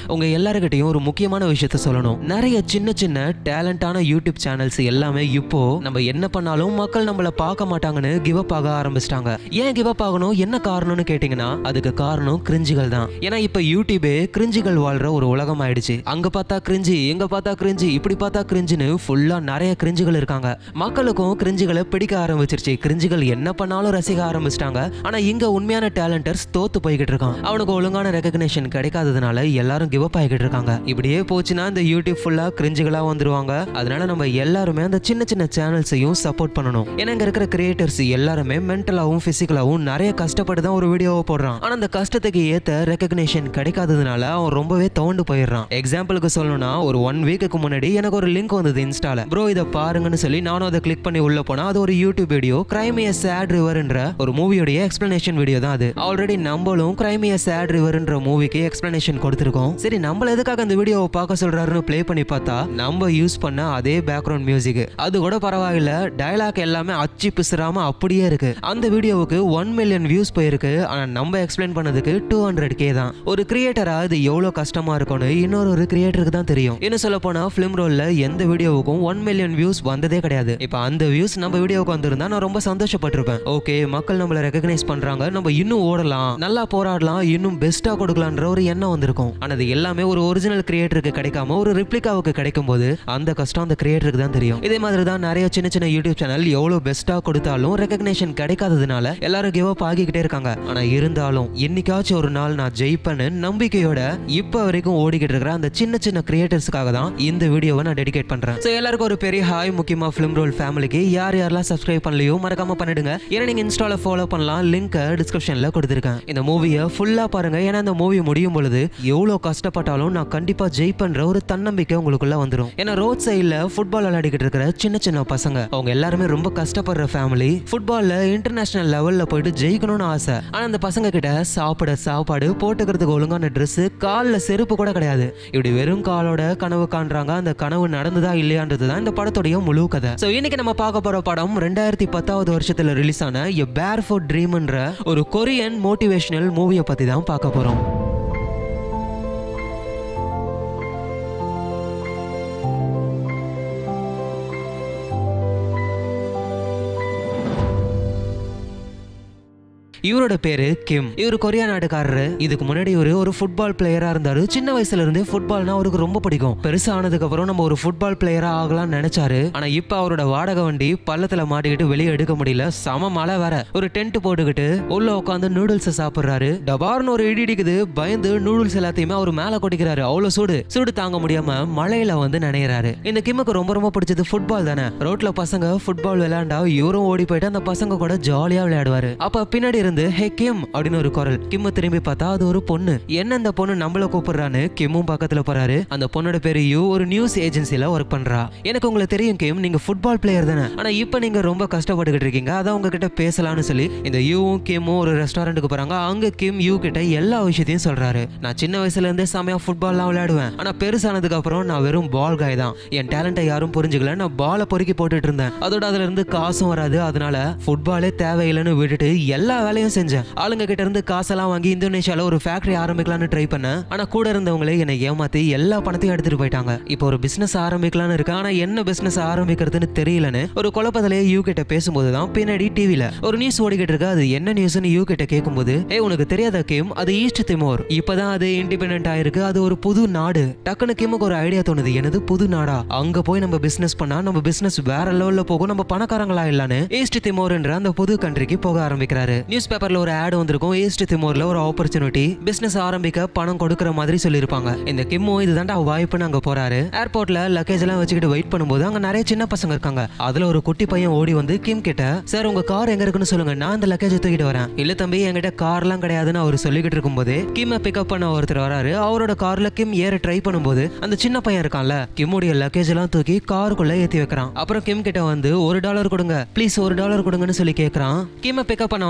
உங்க எல்லாருக்கிட்டையும் ஒரு முக்கியமான விஷயத்த சொல்லணும் நிறைய சின்ன சின்ன டேலண்டான யூடியூப் சேனல்ஸ் எல்லாமே இப்போ நம்ம என்ன பண்ணாலும் மக்கள் நம்மள பார்க்க மாட்டாங்கன்னு கிவ் அப் ஆக ஆரம்பிச்சிட்டாங்க ஏன் கிவ் அப் ஆகணும் என்ன காரணம்னு கேட்டீங்கன்னா அதுக்கு காரணம் கிரிஞ்சுகள் தான் ஏன்னா இப்ப யூடியூபே கிரிஞ்சுகள் வாழ்ற ஒரு உலகம் ஆயிடுச்சு அங்க பார்த்தா கிரிஞ்சு எங்க பார்த்தா கிரிஞ்சு இப்படி பார்த்தா கிரிஞ்சுன்னு ஃபுல்லா நிறைய கிரிஞ்சுகள் இருக்காங்க மக்களுக்கும் கிரிஞ்சுகளை பிடிக்க ஆரம்பிச்சிருச்சு கிரிஞ்சுகள் என்ன பண்ணாலும் ரசிக்க ஆரம்பிச்சிட்டாங்க ஆனா இங்க உண்மையான டேலண்டர்ஸ் தோத்து போய்கிட்டு இருக்கான் அவனுக்கு ஒழுங்கான ரெகக்னேஷன் கிடைக்காததுனால எல்லாரும் கிவ் அப் ஆகிட்டு இருக்காங்க இப்படியே போச்சுன்னா இந்த யூடியூப் ஃபுல்லா கிரிஞ்சுகளா வந்துருவாங்க அதனால நம்ம எல்லாருமே அந்த சின்ன சின்ன சேனல்ஸையும் சப்போர்ட் பண்ணணும் ஏன்னா இங்க இருக்கிற கிரியேட்டர்ஸ் எல்லாருமே மென்டலாவும் பிசிக்கலாவும் நிறைய கஷ்டப்பட்டு தான் ஒரு வீடியோவை போடுறான் ஆனா அந்த கஷ்டத்துக்கு ஏத்த ரெகக்னேஷன் கிடைக்காததுனால அவன் ரொம்பவே தோண்டு போயிடுறான் எக்ஸாம்பிளுக்கு சொல்லணும்னா ஒரு ஒன் வீக்குக்கு முன்னாடி எனக்கு ஒரு லிங்க் வந்தது இன்ஸ்டால ப்ரோ இதை பாருங்கன்னு சொல்லி நானும் அதை கிளிக் பண்ணி உள்ள போனா அது ஒரு யூடியூப் வீடியோ கிரைமிய சேட் ரிவர்ன்ற ஒரு மூவியோடைய எக்ஸ்பிளனேஷன் வீடியோ தான் அது ஆல்ரெடி நம்மளும் கிரைமிய சேட் ரிவர்ன்ற மூவிக்கு எக்ஸ்பிளனேஷன் கொடுத்துருக்கோம் சரி நம்மள எதுக்காக அந்த வீடியோவை பார்க்க சொல்றாருன்னு ப்ளே பண்ணி பார்த்தா நம்ம யூஸ் பண்ண அதே பேக்ரவுண்ட் மியூசிக் அது கூட பரவாயில்ல டயலாக் எல்லாமே அச்சு பிசுறாம அப்படியே இருக்கு அந்த வீடியோவுக்கு ஒன் மில்லியன் வியூஸ் போயிருக்கு ஆனா நம்ம எக்ஸ்பிளைன் பண்ணதுக்கு டூ ஹண்ட்ரட் கே தான் ஒரு கிரியேட்டரா இது எவ்வளவு கஷ்டமா இருக்கும்னு இன்னொரு ஒரு கிரியேட்டருக்கு தான் தெரியும் இன்னும் சொல்ல போனா ஃபிலிம் ரோல்ல எந்த வீடியோவுக்கும் ஒன் மில்லியன் வியூஸ் வந்ததே கிடையாது இப்போ அந்த வியூஸ் நம்ம வீடியோவுக்கு வந்திருந்தா நான் ரொம்ப சந்தோஷப்பட்டிருப்பேன் ஓகே மக்கள் நம்மள ரெகக்னைஸ் பண்றாங்க நம்ம இன்னும் ஓடலாம் நல்லா போராடலாம் இன்னும் பெஸ்டா கொடுக்கலான்ற ஒரு எண்ணம் வந்திருக்கும் ஆனா அது எல்லாமே ஒரு ஒரிஜினல் கிரியேட்டருக்கு கிடைக்காம ஒரு ரிப்ளிகாவுக்கு கிடைக்கும் போது அந்த கஷ்டம் அந்த கிரியேட்டருக்கு தான் தெரியும் இதே மாதிரி தான் நிறைய சின்ன சின்ன யூடியூப் சேனல் எவ்வளவு பெஸ்டா கொடுத்தாலும் ரெகக்னேஷன் கிடைக்காததுனால எல்லாரும் கிவ் அப் ஆகிக்கிட்டே இருக்காங்க ஆனா இருந்தாலும் என்னைக்காச்சும் ஒரு நாள் நான் ஜெயிப்பேன்னு நம்பிக்கையோட இப்ப வரைக்கும் ஓடிக்கிட்டு இருக்கிற அந்த சின்ன சின்ன கிரியேட்டர்ஸ்க்காக தான் இந்த வீடியோவை நான் டெடிகேட் பண்றேன் ஸோ எல்லாருக்கும் ஒரு பெரிய ஹாய் முக்கியமா ஃபிலிம் ரோல் ஃபேமிலிக்கு யார் யாரெல்லாம் சப்ஸ்கிரைப் பண்ணலையோ மறக்காம பண்ணிடுங்க ஏன்னா நீங்க இன்ஸ்டால ஃபாலோ பண்ணலாம் லிங்க் டிஸ்கிரிப்ஷன்ல கொடுத்துருக்கேன் இந்த மூவியை ஃபுல்லா பாருங்க ஏன்னா இந்த மூவி முடியும் பொழுது எவ்வளோ கஷ்டப்பட்டாலும் நான் கண்டிப்பா ஜெயிப்பேன்ற ஒரு தன்னம்பிக்கை உங்களுக்குள்ள வந்துடும் ஏன்னா ரோட் சைடில் ஃபுட்பால் விளையாடிக்கிட்டு இருக்கிற சின்ன சின்ன பசங்க அவங்க எல்லாருமே ரொம்ப கஷ்டப்படுற ஃபேமிலி ஃபுட்பால்ல இன்டர்நேஷனல் லெவல்ல போயிட்டு ஜெயிக்கணும்னு ஆசை ஆனா அந்த பசங்க கிட்ட சாப்பிட சாப்பாடு போட்டுக்கிறதுக்கு ஒழுங்கான Dress காலில் செருப்பு கூட கிடையாது இப்படி வெறும் காலோட கனவு காண்றாங்க அந்த கனவு நடந்ததா இல்லையான்றது தான் இந்த படத்துடைய முழு கதை ஸோ இன்னைக்கு நம்ம பார்க்க போற படம் ரெண்டாயிரத்தி பத்தாவது வருஷத்துல ரிலீஸ் ஆன எ பேர் ஃபோர் ட்ரீம்ன்ற ஒரு கொரியன் மோட்டிவேஷனல் மூவியை பத்தி தான் பார்க்க போறோம் இவரோட பேரு கிம் இவர் கொரியா நாட்டுக்காரரு இதுக்கு முன்னாடி இவரு ஒரு ஃபுட்பால் பிளேயரா இருந்தாரு சின்ன வயசுல இருந்தே ஃபுட்பால்னா அவருக்கு ரொம்ப பிடிக்கும் பெருசா ஆனதுக்கு அப்புறம் நம்ம ஒரு ஃபுட்பால் பிளேயரா ஆகலாம்னு நினைச்சாரு ஆனா இப்ப அவரோட வாடகை வண்டி பள்ளத்துல மாட்டிக்கிட்டு வெளியே எடுக்க முடியல சம மழை வேற ஒரு டென்ட் போட்டுக்கிட்டு உள்ள உட்காந்து நூடுல்ஸ் சாப்பிடுறாரு டபார்னு ஒரு இடி இடிக்குது பயந்து நூடுல்ஸ் எல்லாத்தையுமே அவர் மேல கொட்டிக்கிறாரு அவ்வளவு சூடு சூடு தாங்க முடியாம மழையில வந்து நினைறாரு இந்த கிம்முக்கு ரொம்ப ரொம்ப பிடிச்சது ஃபுட்பால் தானே ரோட்ல பசங்க ஃபுட்பால் விளையாண்டா இவரும் ஓடி போயிட்டு அந்த பசங்க கூட ஜாலியா விளையாடுவாரு அப்ப பின்னாடி இருந்து ஹே கிம் அப்படின்னு ஒரு குரல் கிம் திரும்பி பார்த்தா அது ஒரு பொண்ணு என்ன அந்த பொண்ணு நம்மள கூப்பிடுறான்னு கிம்மும் பக்கத்துல போறாரு அந்த பொண்ணோட பேரு யூ ஒரு நியூஸ் ஏஜென்சில ஒர்க் பண்றா எனக்கு உங்களுக்கு தெரியும் கிம் நீங்க ஃபுட்பால் பிளேயர் தானே ஆனா இப்ப நீங்க ரொம்ப கஷ்டப்பட்டுக்கிட்டு இருக்கீங்க அதான் உங்ககிட்ட பேசலாம்னு சொல்லி இந்த யூவும் கிம்மும் ஒரு ரெஸ்டாரண்ட்டுக்கு போறாங்க அங்க கிம் யூ கிட்ட எல்லா விஷயத்தையும் சொல்றாரு நான் சின்ன வயசுல இருந்தே செமையா ஃபுட்பால்லாம் விளையாடுவேன் ஆனா பெருசானதுக்கு அப்புறம் நான் வெறும் பால் காய் தான் என் டேலண்ட்டை யாரும் புரிஞ்சுக்கல நான் பாலை பொறுக்கி போட்டுட்டு இருந்தேன் அதோட அதுல இருந்து காசும் வராது அதனால ஃபுட்பாலே தேவையில்லைன்னு விட்டுட்டு எல்லா வேலையும் செஞ்சேன் ஆளுங்க கிட்ட இருந்து காசெல்லாம் வாங்கி இந்தோனேஷியால ஒரு ஃபேக்டரி ஆரம்பிக்கலாம்னு ட்ரை பண்ணேன் ஆனா கூட இருந்தவங்களே என்னை ஏமாத்தி எல்லா பணத்தையும் எடுத்துட்டு போயிட்டாங்க இப்போ ஒரு பிசினஸ் ஆரம்பிக்கலாம்னு இருக்கேன் ஆனா என்ன பிசினஸ் ஆரம்பிக்கிறதுன்னு தெரியலன்னு ஒரு குழப்பத்திலே யூ கிட்ட பேசும்போது தான் பின்னாடி டிவில ஒரு நியூஸ் ஓடிக்கிட்டு இருக்கு அது என்ன நியூஸ்னு யூ கிட்ட கேட்கும்போது ஏ உனக்கு தெரியாத கேம் அது ஈஸ்ட் திமோர் இப்பதான் அது இண்டிபெண்ட் ஆயிருக்கு அது ஒரு புது நாடு டக்குனு கிமுக்கு ஒரு ஐடியா தோணுது எனது புது நாடா அங்க போய் நம்ம பிசினஸ் பண்ணா நம்ம பிசினஸ் வேற லெவல்ல போகும் நம்ம பணக்காரங்களா இல்லன்னு ஈஸ்ட் திமோர்ன்ற அந்த புது கண்ட்ரிக்கு போக ஆரம்பிக்கிறாரு நியூஸ் பேப்பர்ல ஒரு ஆட் வந்திருக்கும் ஈஸ்ட் திமோர்ல ஒரு ஆப்பர்ச்சுனிட்டி பிசினஸ் ஆரம்பிக்க பணம் கொடுக்கற மாதிரி சொல்லியிருப்பாங்க இந்த கிம்மோ இதுதான்டா வாய்ப்புன்னு அங்க போறாரு ஏர்போர்ட்ல லக்கேஜ் எல்லாம் வச்சுக்கிட்டு வெயிட் பண்ணும்போது அங்க நிறைய சின்ன பசங்க இருக்காங்க அதுல ஒரு குட்டி பையன் ஓடி வந்து கிம் கிட்ட சார் உங்க கார் எங்க இருக்குன்னு சொல்லுங்க நான் இந்த லக்கேஜ் தூக்கிட்டு வரேன் இல்ல தம்பி என்கிட்ட கார்லாம் கிடையாதுன்னு அவர் சொல்லிக்கிட்டு இருக்கும்போது கிம்ம பிக்கப் பண்ண ஒருத்தர் வராரு அவரோட கார்ல கிம் ஏற ட்ரை பண்ணும்போது அந்த சின்ன பையன் இருக்கான்ல கிம்முடைய லக்கேஜ் எல்லாம் தூக்கி காருக்குள்ள ஏத்தி வைக்கிறான் அப்புறம் கிம் கிட்ட வந்து ஒரு டாலர் கொடுங்க ப்ளீஸ் ஒரு டாலர் கொடுங்கன்னு சொல்லி கேக்குறான் கிம்ம பிக்கப் பண்ண வந்தார்ல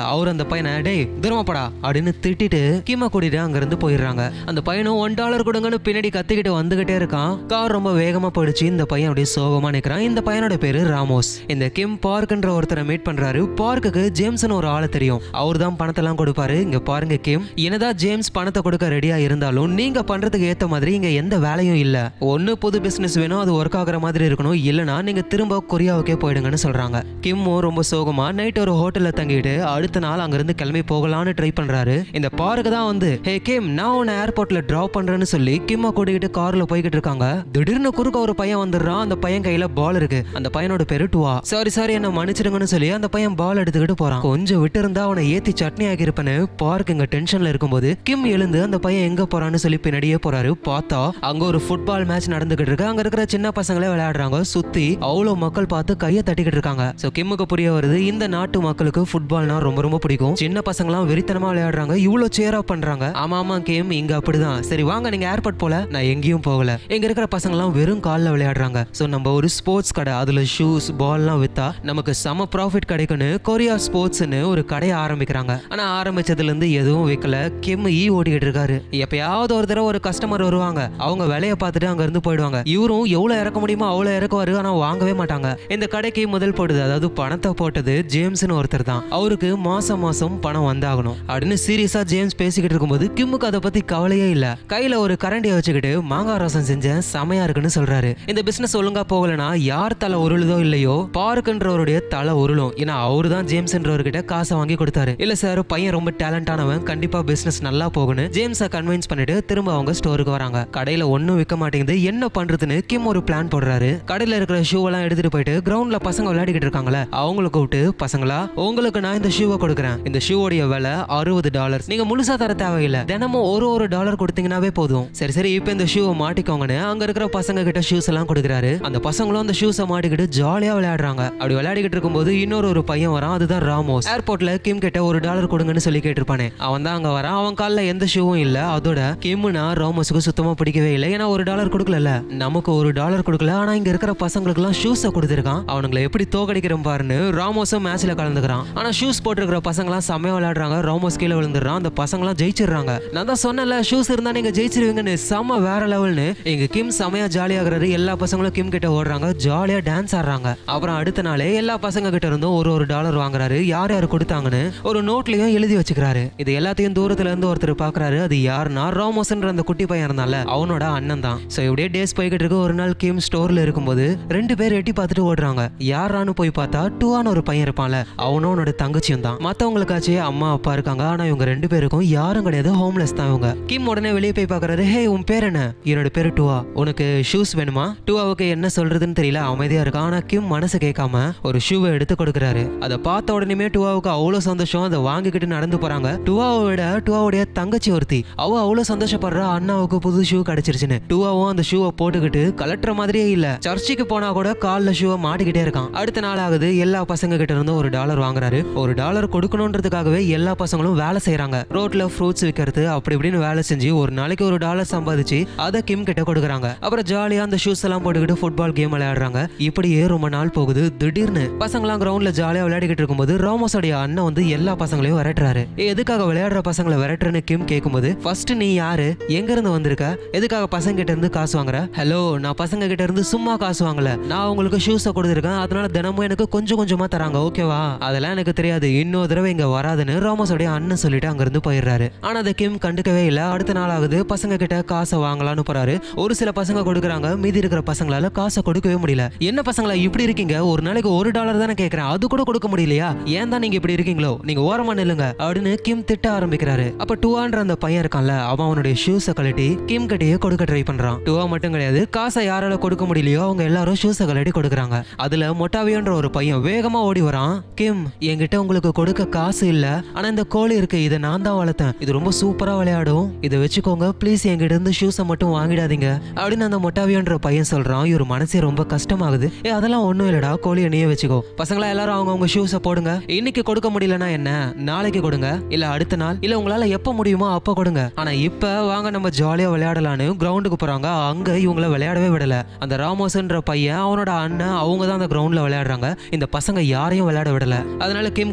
அவர் அந்த பையனை டேய் திரும்பப்படா அப்படின்னு திட்டிட்டு கிம்ம கூட்டிட்டு அங்க இருந்து போயிடுறாங்க அந்த பையனும் ஒன் டாலர் கொடுங்கன்னு பின்னாடி கத்திக்கிட்டு வந்துகிட்டே இருக்கான் கார் ரொம்ப வேகமா போயிடுச்சு இந்த பையன் அப்படியே சோகமா நிக்கிறான் இந்த பையனோட பேரு ராமோஸ் இந்த கிம் பார்க்ன்ற ஒருத்தரை மீட் பண்றாரு பார்க்குக்கு ஜேம்ஸ்னு ஒரு ஆளை தெரியும் அவர் தான் பணத்தெல்லாம் கொடுப்பாரு இங்க பாருங்க கிம் என்னதான் ஜேம்ஸ் பணத்தை கொடுக்க ரெடியா இருந்தாலும் நீங்க பண்றதுக்கு ஏத்த மாதிரி இங்க எந்த வேலையும் இல்ல ஒண்ணு புது பிசினஸ் வேணும் அது ஒர்க் ஆகுற மாதிரி இருக்கணும் இல்லனா நீங்க திரும்ப கொரியாவுக்கே போயிடுங்கன்னு சொல்றாங்க கிம்மும் ரொம்ப சோகமா நைட் ஒரு ஹோட்டல்ல தங்கிட்டு அடுத்த நாள் அங்கிருந்து கிளம்பி போகலான்னு ட்ரை பண்றாரு இந்த பார்க்கு தான் வந்து ஹே கிம் நான் உன்னை ஏர்போர்ட்ல டிராப் பண்றேன்னு சொல்லி கிம்ம கூட்டிகிட்டு கார்ல போய்கிட்டு இருக்காங்க திடீர்னு குறுக்க ஒரு பையன் வந்துடுறான் அந்த பையன் கையில பால் இருக்கு அந்த பையனோட பேரு டுவா சாரி சாரி என்ன மன்னிச்சிடுங்கன்னு சொல்லி அந்த பையன் பால் எடுத்துக்கிட்டு போறான் கொஞ்சம் விட்டு இருந்தா அவனை ஏத்தி சட்னி ஆகியிருப்பேன்னு பார்க் இங்க டென்ஷன்ல இருக்கும்போது கிம் எழுந்து அந்த பையன் எங்க போறான்னு சொல்லி பின்னாடியே போறாரு பார்த்தா அங்க ஒரு ஃபுட்பால் மேட்ச் நடந்துகிட்டு இருக்கு அங்க இருக்கிற சின்ன பசங்களே விளையாடுறாங்க சுத்தி அவ்வளவு மக்கள் பார்த்து கையை தட்டிக்கிட்டு இருக்காங்க சோ கிம்முக்கு புரிய வருது இந்த நாட்டு மக்களுக்கு ஃபுட்பால்னா ரொம்ப ரொம்ப பிடிக்கும் சின்ன பசங்களாம் வெறித்தனமா விளையாடுறாங்க இவ்வளவு சேரா பண்றாங்க ஆமா ஆமா கேம் இங்க அப்படிதான் சரி வாங்க நீங்க ஏர்போர்ட் போல நான் எங்கேயும் போகல இங்க இருக்கிற பசங்களாம் வெறும் கால்ல விளையாடுறாங்க சோ நம்ம ஒரு ஸ்போர்ட்ஸ் கடை அதுல ஷூஸ் பால்லாம் வித்தா நமக்கு செம ப்ராஃபிட் கிடைக்கும்னு கொரியா ஸ்போர்ட்ஸ்னு ஒரு கடையை ஆரம்பிக்கிறாங்க ஆனா ஆரம்பிச்சதுல இருந்து எதுவும் விற்கல கிம் ஈ ஓடிக்கிட்டு இருக்காரு எப்பயாவது ஒரு தடவை ஒரு கஸ்டமர் வருவாங்க அவங்க விலையை பார்த்துட்டு அங்க இருந்து போயிடுவாங்க இவரும் எவ்வளவு இறக்க முடியுமோ அவ்வளவு இறக்குவாரு ஆனா வாங்கவே மாட்டாங்க இந்த கடைக்கு முதல் போட்டது அதாவது பணத்தை போட்டது ஜேம்ஸ்னு ஒருத்தர் தான் அவருக்கு மாசம் மாசம் பணம் வந்தாகணும் அப்படின்னு சீரியஸா ஜேம்ஸ் பேசிக்கிட்டு இருக்கும்போது கிம்முக்கு அதை பத்தி கவலையே இல்ல கையில ஒரு கரண்டியை வச்சுக்கிட்டு மாங்காய் ரசம் செஞ்சேன் செமையா இருக்குன்னு சொல்றாரு இந்த பிசினஸ் ஒழுங்கா போகலனா யார் தலை உருளுதோ இல்லையோ பார்க்குன்றவருடைய தலை உருளும் ஏன்னா அவரு தான் ஜேம்ஸ்ன்றவர்கிட்ட காசை வாங்கி கொடுத்தாரு இல்ல சார் பையன் ரொம்ப டேலண்டானவன் கண்டிப்பா பிசினஸ் நல்லா போகணும் ஜேம்ஸை கன்வின்ஸ் பண்ணிட்டு திரும்ப அவங்க ஸ்டோருக்கு வராங்க கடையில ஒண்ணும் விற்க மாட்டேங்குது என்ன பண்றதுன்னு கிம் ஒரு பிளான் போடுறாரு கடையில இருக்கிற ஷூ எல்லாம் எடுத்துட்டு போயிட்டு கிரவுண்ட்ல பசங்க விளையாடிக்கிட்டு இருக்காங்களே அவங்கள கூப்பிட்டு பசங்களா உங்களுக்கு நான் இந்த ஷூவை கொடுக்குறேன் இந்த ஷூவோடைய விலை அறுபது டாலர் நீங்க முழுசா தர தேவையில்லை தினமும் ஒரு ஒரு டாலர் கொடுத்தீங்கன்னாவே போதும் சரி சரி இப்போ இந்த ஷூவை மாட்டிக்கோங்கன்னு அங்க இருக்கிற பசங்க கிட்ட ஷூஸ் எல்லாம் கொடுக்குறாரு அந்த பசங்களும் அந்த ஷூஸை மாட்டிக்கிட்டு ஜாலியா விளையாடுறாங்க அப்படி விளையாடிக்கிட்டு இருக்கும்போது இன்னொரு ஒரு பையன் வரான் அதுதான் ராமோஸ் ஏர்போர்ட்ல கிம் கிட்ட ஒரு டாலர் கொடுங்கன்னு சொல்லி கேட்டிருப்பானே அவன் தான் அங்க வரான் அவன் காலில் எந்த ஷூவும் இல்ல அதோட கிம்னா ராமோஸுக்கு சுத்தமா பிடிக்கவே இல்லை ஏன்னா ஒரு டாலர் கொடுக்கல நமக்கு ஒரு டாலர் கொடுக்கல ஆனா இங்க இருக்கிற பசங்களுக்கு எல்லாம் ஷூஸை கொடுத்துருக்கான் அவனுங்களை எப்படி தோக்கடிக்கிறோம் பாருன்னு ராமோஸும் மேட்ச்ல கலந்துக்கிறான் ஆனா ஷூஸ் போட்டிருக்கிற பசங்களாம் செம்மையா விளையாடுறாங்க ராமோஸ் கீழே விழுந்துடுறான் அந்த பசங்களாம் ஜெயிச்சிடுறாங்க நான் தான் சொன்னல ஷூஸ் இருந்தா நீங்க ஜெயிச்சிருவீங்கன்னு செம்ம வேற லெவல்னு எங்க கிம் செமையா ஜாலியாகிறாரு எல்லா பசங்களும் கிம் கிட்ட ஓடுறாங்க ஜாலியா டான்ஸ் ஆடுறாங்க அப்புறம் அடுத்த நாளே எல்லா பசங்க கிட்ட இருந்தும் ஒரு ஒரு டாலர் வாங்குறாரு யார் யார் கொடுத்தாங்கன்னு ஒரு நோட்லயும் எழுதி வச்சுக்கிறாரு இது எல்லாத்தையும் தூரத்துல இருந்து ஒருத்தர் பாக்குறாரு அது யாருன்னா ராமோஸ்ன்ற அந்த குட்டி பையன் இருந்தால அவனோட அண்ணன் தான் சோ இப்படியே டேஸ் போய்கிட்டு இருக்கு ஒரு நாள் கிம் ஸ்டோர்ல இருக்கும்போது ரெண்டு பேர் எட்டி பார்த்துட்டு ஓடுறாங்க யாரான்னு போய் பார்த்தா டூவான ஒரு பையன் இருப்பான்ல அவனும் அவனோட தங்கச்சியும் தான் மத்தவங்களுக்காச்சு அம்மா அப்பா இருக்காங்க ஆனா இவங்க ரெண்டு பேருக்கும் யாரும் கிடையாது ஹோம்லெஸ் தான் இவங்க கிம் உடனே வெளியே போய் பாக்குறாரு ஹே உன் பேர் என்ன என்னோட பேரு டுவா உனக்கு ஷூஸ் வேணுமா டுவாவுக்கு என்ன சொல்றதுன்னு தெரியல அமைதியா இருக்கான் ஆனா கிம் மனசு கேட்காம ஒரு ஷூவை எடுத்து கொடுக்குறாரு அதை பார்த்த உடனே டுவாவுக்கு அவ்வளவு சந்தோஷம் அதை வாங்கிக்கிட்டு நடந்து போறாங்க டுவாவை விட டுவாவுடைய தங்கச்சி ஒருத்தி அவ அவ்வளவு சந்தோஷப்படுறா அண்ணாவுக்கு புது ஷூ கிடைச்சிருச்சுன்னு டுவாவும் அந்த ஷூவை போட்டுக்கிட்டு கலட்டுற மாதிரியே இல்ல சர்ச்சுக்கு போனா கூட கால்ல ஷூவை மாட்டிக்கிட்டே இருக்கான் அடுத்த நாள் ஆகுது எல்லா பசங்க கிட்ட இருந்தும் ஒரு டாலர் வாங்குறாரு ஒரு டாலர் கொடுக்கணுன்றதுக்காகவே எல்லா பசங்களும் வேலை செய்றாங்க ரோட்ல ஃப்ரூட்ஸ் விற்கிறது அப்படி இப்படின்னு வேலை செஞ்சு ஒரு நாளைக்கு ஒரு டாலர் சம்பாதிச்சு அதை கிம் கிட்ட கொடுக்குறாங்க அப்புறம் ஜாலியா அந்த ஷூஸ் எல்லாம் போட்டுக்கிட்டு ஃபுட்பால் கேம் விளையாடுறாங்க இப்படியே ரொம்ப நாள் போகுது திடீர்னு பசங்களாம் கிரவுண்ட்ல ஜாலியா விளையாடிக்கிட்டு இருக்கும்போது ராமோஸோடைய அண்ணன் வந்து எல்லா பசங்களையும் விரட்டுறாரு "ஏய், எதுக்காக விளையாடுற பசங்களை விரட்டுறன்னு கிம் கேட்கும்போது ஃபர்ஸ்ட் நீ யாரு எங்க இருந்து வந்திருக்க எதுக்காக பசங்க கிட்ட இருந்து காசு வாங்குற ஹலோ நான் பசங்க கிட்ட இருந்து சும்மா காசு வாங்கல நான் உங்களுக்கு ஷூஸை கொடுத்துருக்கேன் அதனால தினமும் எனக்கு கொஞ்சம் கொஞ்சமா தராங்க ஓகேவா அதெல்லாம் எனக்கு தெரியாது இன்னொரு தடவை இங்க வராதுன்னு ராமோஸோடைய அண்ணன் சொல்லிட்டு அங்க இருந்து போயிடுறாரு ஆனா அதை கிம் கண்டுக்கவே இல்ல அடுத்த நாள் ஆகுது பசங்க கிட்ட காசை வாங்கலாம்னு போறாரு ஒரு சில பசங்க கொடுக்குறாங்க மீதி இருக்கிற பசங்களால காசை கொடுக்கவே முடியல என்ன பசங்களா இப்படி இருக்கீங்க ஒரு நாளைக்கு ஒரு டாலர் தானே கேக்குறேன் அது கூட கொடுக்க முடியலையா ஏன் தான் நீங்க இப்படி இருக்கீங்களோ நீங்க ஓரமா நில்லுங்க அப்படின்னு கிம் திட்ட ஆரம்பிக்கிறாரு அப்ப டுவான்ற அந்த பையன் இருக்கான்ல அவன் அவனுடைய ஷூஸை கழட்டி கிம் கிட்டயே கொடுக்க ட்ரை பண்றான் டுவா மட்டும் கிடையாது காசை யாரால கொடுக்க முடியலையோ அவங்க எல்லாரும் ஷூஸை கழட்டி கொடுக்குறாங்க அதுல மொட்டாவியோன்ற ஒரு பையன் வேகமா ஓடி வரான் கிம் என்கிட்ட உங்களுக்கு கொடுக்க காசு இல்ல ஆனா இந்த கோழி இருக்கு இதை நான் தான் வளர்த்தேன் இது ரொம்ப சூப்பரா விளையாடும் இதை வச்சுக்கோங்க ப்ளீஸ் என்கிட்ட இருந்து ஷூஸை மட்டும் வாங்கிடாதீங்க அப்படின்னு அந்த மொட்டாவியோன்ற பையன் சொல்றான் இவர் மனசே ரொம்ப கஷ்டமாகுது ஏ அதெல்லாம் ஒண்ணும் இல்லடா கோழியை நீயே வச்சுக்கோ பசங்களா எல்லாரும் அவங்க அவங்க ஷூஸை போடுங்க இன்னைக்கு கொடுக்க முடியலனா என்ன நாளைக்கு கொடுங்க இல்ல அடுத்த நாள் இல்ல உங்களால எப்ப முடியுமோ அப்ப கொடுங்க ஆனா இப்ப வாங்க நம்ம ஜாலியா விளையாடலான்னு கிரவுண்டுக்கு போறாங்க அங்க இவங்கள விளையாடவே விடல அந்த ராமோஸ்ன்ற பையன் அவனோட அண்ணன் அவங்க தான் அந்த கிரவுண்ட்ல விளையாடுறாங்க இந்த பசங்க யாரையும் விளையாட விடல அதனால கிம் கடுப்பாகி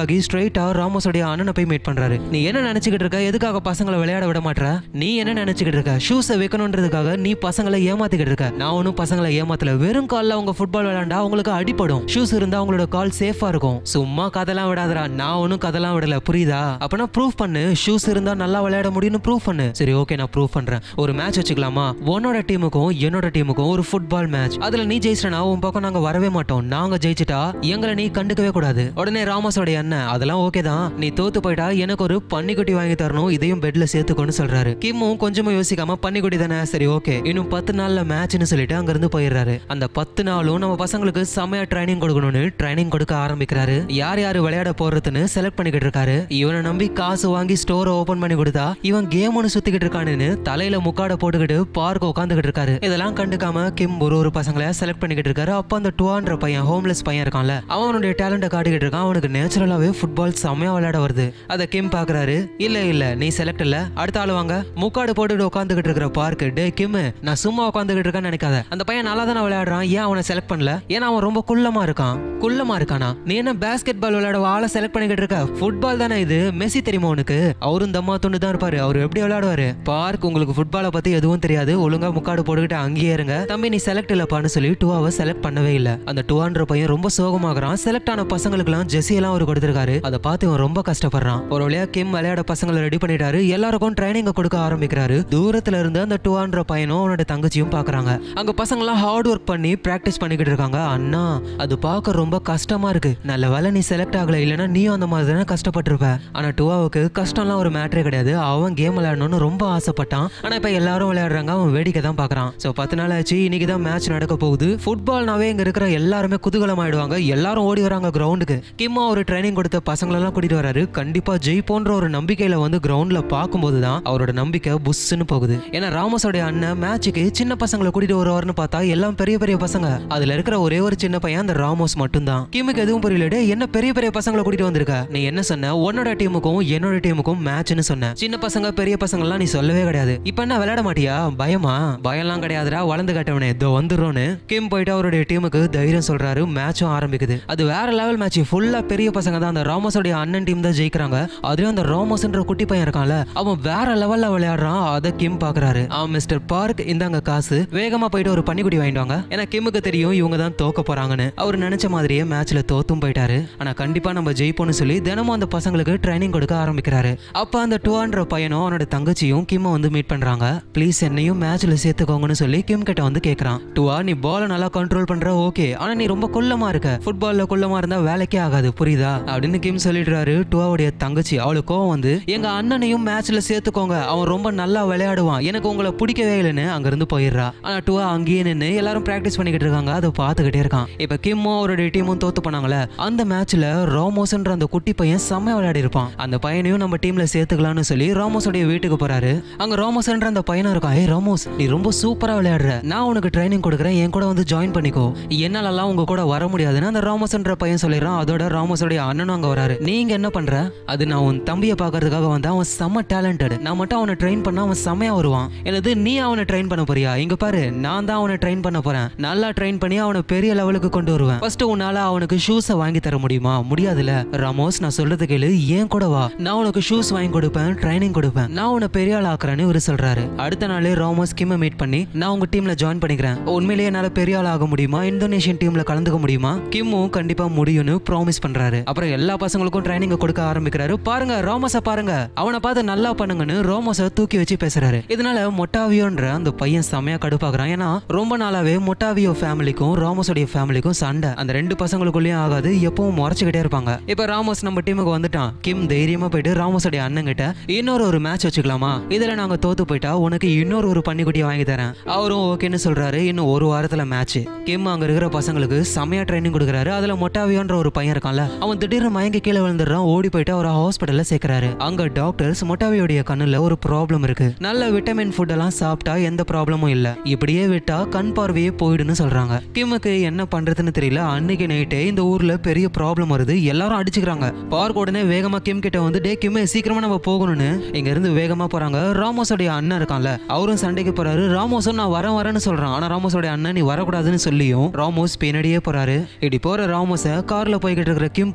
ஆகி ஸ்ட்ரைட்டா ராமோஸோடைய அண்ணனை போய் மீட் பண்றாரு நீ என்ன நினைச்சுக்கிட்டு இருக்க எதுக்காக பசங்களை விளையாட விட மாட்ற நீ என்ன நினைச்சுக்கிட்டு இருக்க ஷூஸை வைக்கணுன்றதுக்காக நீ பசங்களை ஏமாத்திக்கிட்டு இருக்க நான் ஒன்றும் பசங்களை ஏமாத்தல வெறும் கால்ல அவங்க ஃபுட்பால் விளையாண்டா அவங்களுக்கு அடிப்படும் ஷூஸ் இருந்தா அவங்களோட கால் சேஃபா இருக்கும் சும்மா கதெல்லாம் விடாதடா நான் ஒன்றும் கதெல்லாம் விடல புரியுதா அப்பனா ப்ரூஃப் பண்ணு ஷூஸ் இருந்தா நல்லா விளையாட முடியும்னு ப்ரூஃப் பண்ணு சரி ஓகே நான் ப்ரூஃப் பண்றேன் ஒரு மேட்ச் வச்சுக்கலாமா உன்னோட டீமுக்கும் என்னோட டீமுக்கும் ஒரு ஃபுட்பால் மேட்ச் அதுல நீ ஜெயிச்சிட்டனா உன் பக்கம் நாங்க வரவே மாட்டோம் நாங்க ஜெயிச்சிட்டா எங்களை நீ கண்டுக்கவே கூடாது உடனே ராமஸோட அண்ணன் அதெல்லாம் ஓகே தான் நீ தோத்து போயிட்டா எனக்கு ஒரு பன்னிக்குட்டி வாங்கி தரணும் இதையும் பெட்ல சேர்த்துக்கோன்னு சொல்றாரு கிம்மும் கொஞ்சமா யோசிக்காம பன்னிக்குட்டி தானே சரி ஓகே இன்னும் பத்து நாள்ல மேட்ச்னு சொல்லிட்டு அங்க இருந்து போயிடுறாரு அந்த பத்து நாளும் நம்ம பசங்களுக்கு செமையா ட்ரைனிங் கொடுக்கணும்னு ட்ரைனிங் கொடுக்க ஆரம்பிக்கிறாரு யார் யார் விளையாட போறதுன்னு செலக்ட் பண்ணிக்கிட்டு இருக்காரு இவனை நம்பி காசு வாங்கி ஸ்டோரை ஓபன் பண்ணி கொடுத்தா இவன் கேம் ஒன்று சுத்திக்கிட்டு இருக்கானுன்னு தலையில முக்காட போட்டுக்கிட்டு பார்க்க உட்காந்துக்கிட்டு இருக்காரு இதெல்லாம் கண்டுக்காம கிம் ஒரு ஒரு பசங்களை செலக்ட் பண்ணிக்கிட்டு இருக்காரு அப்ப அந்த டுவான்ற பையன் ஹோம்லெஸ் பையன் இருக்கான்ல அவனுடைய டேலண்ட்டை காட்டிக்கிட்டு இருக்கான் அவனுக்கு நேச்சுரலாவே ஃபுட்பால் செம்மையா விளையாட வருது அதை கிம் பாக்குறாரு இல்ல இல்ல நீ செலக்ட் இல்ல அடுத்த ஆள் வாங்க முக்காடு போட்டுட்டு உட்காந்துக்கிட்டு இருக்கிற பார்க்கு டே கிம் நான் சும்மா உட்காந்துக்கிட்டு இருக்கேன்னு நினைக்காத அந்த பையன் நல்லா தானே விளையாடுறான் ஏன் அவனை செலக்ட் பண்ணல ஏன்னா அவன் ரொம்ப குள்ளமா இருக்கான் குள்ளமா இருக்கானா நீ என்ன பேஸ்கெட் பால் விளையாட ஆளை செலக்ட் பண்ணிக்கிட்டு இருக்க ஃபுட்பால் தானே இது மெஸ்ஸி தெரியுமா உனக்கு அவரும் தம்மா துண்டு தான் இருப்பாரு அவர் எப்படி விளையாடுவாரு பார்க் உங்களுக்கு ஃபுட்பாலை பத்தி எதுவும் தெரியாது ஒழுங்கா முக்காடு போட்டுக்கிட்டு அங்கேயே இருங்க தம்பி நீ செலக்ட் இல்லப்பான்னு சொல்லி டூவாவை செலக்ட் பண்ணவே இல்ல அந்த டூவான்ற பையன் ரொம்ப சோகமாகறான் செலக்ட் ஆன பசங்களுக்குலாம் ஜெர்சி எல்லாம் அவர் கொடுத்திருக்காரு அதை பார்த்து இவன் ரொம்ப கஷ்டப்படுறான் ஒரு வழியா கிம் விளையாட பசங்களை ரெடி பண்ணிட்டாரு எல்லாருக்கும் ட்ரைனிங் கொடுக்க ஆரம்பிக்கிறாரு தூரத்துல இருந்து அந்த டூவான்ற பையனும் அவனோட தங்கச்சியும் பாக்குறாங்க அங்க பசங்க எல்லாம் ஹார்ட் ஒர்க் பண்ணி பிராக்டிஸ் பண்ணிக்கிட்டு இருக்காங்க அண்ணா அது பார்க்க ரொம்ப கஷ்டமா இருக்கு நல்ல வேலை நீ செலக்ட் ஆகல இல்லைன்னா நீயும் அந்த மாதிரி தானே கஷ்டப்பட்டிருப்ப ஆனா டூவாவுக்கு கஷ்டம்லாம் ஒரு மேட்டரே கிடையாது அவன் கேம் விளையாடணும்னு ரொம்ப ஆசைப்பட்டான் ஆனா இப்ப எல்லாரும் விளையாடுறாங்க அவன் வேடிக்கை தான் பாக்குறான் சோ பத்து நாள் ஆச்சு இன்னைக்கு தான் மேட்ச் நடக்க போகுது ஃபுட்பால்னாவே இங்க இருக்கிற எல்லாருமே குதூகலம் ஆயிடுவாங்க எல்லாரும் ஓடி வராங்க கிரவுண்டுக்கு கிம்மா ஒரு ட்ரைனிங் கொடுத்த பசங்களெல்லாம் கூட்டிட்டு வராரு கண்டிப்பா ஜெயிப்போன்ற ஒரு நம்பிக்கையில வந்து கிரவுண்ட்ல பார்க்கும்போது தான் அவரோட நம்பிக்கை புஷ்னு போகுது ஏன்னா ராமஸோடைய அண்ணன் மேட்சுக்கு சின்ன பசங்களை கூட்டிட்டு வருவாருன்னு பார்த்தா எல்லாம் பெரிய பெரிய பசங்க அதுல இருக்கிற ஒரே ஒரு சின்ன பையன் அந்த ராமோஸ் மட்டும்தான் கிமுக்கு எதுவும் புரியல டேய், என்ன பெரிய பெரிய பசங்களை கூட்டிட்டு வந்திருக்க நீ என்ன சொன்ன உன்னோட டீமுக்கும் என்னோட டீமுக்கும் மேட்ச்னு சொன்ன சின்ன பசங்க பெரிய பசங்க எல்லாம் நீ சொல்லவே கிடையாது இப்ப என்ன விளையாட மாட்டியா பயமா பயம்லாம் கிடையாதுடா வளர்ந்து கட்டவனே இதோ வந்துடுறோன்னு கிம் போயிட்டு அவருடைய டீமுக்கு தைரியம் சொல்றாரு மேட்சும் ஆரம்பிக்குது அது வேற லெவல் மேட்ச் ஃபுல்லா பெரிய பசங்க தான் அந்த ராமஸோடைய அண்ணன் டீம் தான் ஜெயிக்கிறாங்க அதுலயும் அந்த ராமஸ்ன்ற குட்டி பையன் இருக்கான்ல அவன் வேற லெவல்ல விளையாடுறான் அதை கிம் பாக்குறாரு ஆ மிஸ்டர் பார்க் இந்தாங்க காசு வேகமா போயிட்டு ஒரு பன்னிக்குட்டி வாங்கிட்டு வாங்க ஏன்னா கிம்முக்கு தெரியும் இவங்க தான் தோக்க போறாங்கன்னு அவர் நினைச்ச மாதிரியே மேட்ச்ல தோத்தும் போயிட்டாரு ஆனா கண்டிப்பா நம்ம ஜெயிப்போம்னு சொல்லி தினமும் அந்த பசங்களுக்கு ட்ரைனிங் கொடுக்க ஆரம்பிக்கிறாரு அப்ப அந்த டூன்ற பையனும் அவனோட தங்கச்சியும் கிம்ம வந்து மீட் பண்றாங்க ப்ளீஸ் என்னையும் மேட்ச்ல சேர்த்துக்கோங்கன்னு சொல்லி கிம் கிட்ட வந்து கேக்குறான் டுவா நீ பாலை நல்லா கண்ட்ரோல் பண்ற ஓகே ஆனா நீ ரொம்ப குள்ளமா இருக்க ஃபுட்பால்ல குள்ளமா இருந்தா வேலைக்கே ஆகாது புரியுதா அப்படின்னு கிம் சொல்லிடுறாரு டுவாவுடைய தங்கச்சி அவளுக்கு கோவம் வந்து எங்க அண்ணனையும் மேட்ச்ல சேர்த்துக்கோங்க அவன் ரொம்ப நல்லா விளையாடுவான் எனக்கு உங்களை பிடிக்கவே இல்லைன்னு அங்க இருந்து போயிடுறா ஆனா டுவா அங்கேயே நின்று எல்லாரும் பிராக்டிஸ் பண்ணிக்கிட்டு இருக்காங்க அதை பார்த்துக்கிட்டே இருக்கான் இப்ப கிம்மும் அவருடைய டீமும் தோத்து போனாங்களே அந்த மேட்ச்ல ராமோஸ்ன்ற அந்த குட்டி பையன் செம்ம விளையாடி இருப்பான் அந்த பையனையும் நம்ம டீம்ல சேர்த்துக்கலாம்னு சொல்லி ராமோஸோடைய வீட்டுக்கு போறாரு அங்க ராமோஸ்ன்ற அந்த பையனும் இருக்கான் ஏய் ராமோஸ் நீ ரொம்ப சூப்பரா விளையாடுற நான் உனக்கு ட்ரைனிங் கொடுக்குறேன் என் கூட வந்து ஜாயின் பண்ணிக்கோ என்னாலலாம் உங்க கூட வர முடியாதுன்னு அந்த ராமோஸ்ன்ற பையன் சொல்லிடுறான் அதோட ராமோஸோடைய அண்ணனும் அங்க வராரு நீங்க என்ன பண்ற அது நான் உன் தம்பியை பார்க்கறதுக்காக வந்தா அவன் செம்ம டேலண்டட் நான் மட்டும் அவனை ட்ரெயின் பண்ணா அவன் செம்மையா வருவான் எனது நீ அவனை ட்ரெயின் பண்ண போறியா இங்க பாரு நான் தான் அவனை ட்ரெயின் பண்ண போறேன் நல்லா ட்ரெயின் பண்ணி அவனை பெரிய லெவலுக்கு கொண்டு வருவேன் ஃபர்ஸ்ட் உன்னால அவனுக்கு ஷூஸை வாங்கி தர முடியுமா முடியாதுல ராமோஸ் நான் சொல்றது கேளு ஏன் கூட வா நான் உனக்கு ஷூஸ் வாங்கி கொடுப்பேன் ட்ரைனிங் கொடுப்பேன் நான் உன்னை பெரிய ஆள் ஆக்குறேன்னு இவரு சொல்றாரு அடுத்த நாளே ராமோஸ் கிம்ம மீட் பண்ணி நான் உங்க டீம்ல ஜாயின் பண்ணிக்கிறேன் உண்மையிலேயே என்னால பெரிய ஆள் ஆக முடியுமா இந்தோனேஷியன் டீம்ல கலந்துக்க முடியுமா கிம்மும் கண்டிப்பா முடியும்னு ப்ராமிஸ் பண்றாரு அப்புறம் எல்லா பசங்களுக்கும் ட்ரைனிங் கொடுக்க ஆரம்பிக்கிறாரு பாருங்க ரோமஸ பாருங்க அவனை பார்த்து நல்லா பண்ணுங்கன்னு ரோமஸ தூக்கி வச்சு பேசுறாரு இதனால மொட்டாவியோன்ற அந்த பையன் செமையா கடுப்பாக்குறான் ஏன்னா ரொம்ப நாளாவே மொட்டாவியோ ஃபேமிலிக்கும் ராமோஸோடைய ஃபேமிலிக்கும் சண்டை அந்த ரெண்டு பசங்களுக்குள்ளேயும் ஆகாது எப்பவும் முறைச்சுக்கிட்டே இருப்பாங்க இப்ப ராமோஸ் நம்ம டீமுக்கு வந்துட்டான் கிம் தைரியமா போயிட்டு ராமோஸோடைய அண்ணன் கிட்ட இன்னொரு ஒரு மேட்ச் வச்சுக்கலாமா இதுல நாங்க தோத்து போயிட்டா உனக்கு இன்னொரு ஒரு பன்னிக்குட்டியை வாங்கி தரேன் அவரும் ஓகேன்னு சொல்றாரு இன்னும் ஒரு வாரத்துல மேட்ச் கிம் அங்க இருக்கிற பசங்களுக்கு செமையா ட்ரைனிங் கொடுக்குறாரு அதுல மொட்டாவியோன்ற ஒரு பையன் இருக்கான்ல அவன் திடீர்னு மயங்கி கீழே விழுந்துடுறான் ஓடி போயிட்டு அவரை ஹாஸ்பிட்டல்ல சேர்க்கறாரு அங்க டாக்டர்ஸ் மொட்டாவியோடைய கண்ணுல ஒரு ப்ராப்ளம் இருக்கு நல்ல விட்டமின் ஃபுட் எல்லாம் சாப்பிட்டா எந்த ப்ராப்ளமும் இல்ல இப்படியே விட்டா கண் பார்வையே போயிடுன்னு சொல்றாங்க கிம்முக்கு என்ன பண்றதுன்னு தெரியல அன்னைக்கு நைட்டே இந்த ஊர்ல பெரிய ப்ராப்ளம் வருது எல்லாரும் அடிச்சுக்கிறாங்க பார்க் உடனே வேகமா கிம் கிட்ட வந்து டே கிம் சீக்கிரமா நம்ம போகணும்னு இங்க இருந்து வேகமா போறாங்க ராமோஸோடைய அண்ணன் இருக்கான்ல அவரும் சண்டைக்கு போறாரு ராமோஸும் நான் வரேன் வரேன்னு சொல்றான் ஆனா ராமோஸோடைய அண்ணன் நீ வரக்கூடாதுன்னு சொல்லியும் ராமோஸ் பின்னாடியே போறாரு இப்படி போற ராமோஸ கார்ல போய்கிட்டு இருக்கிற கிம் பார்த்துட்டு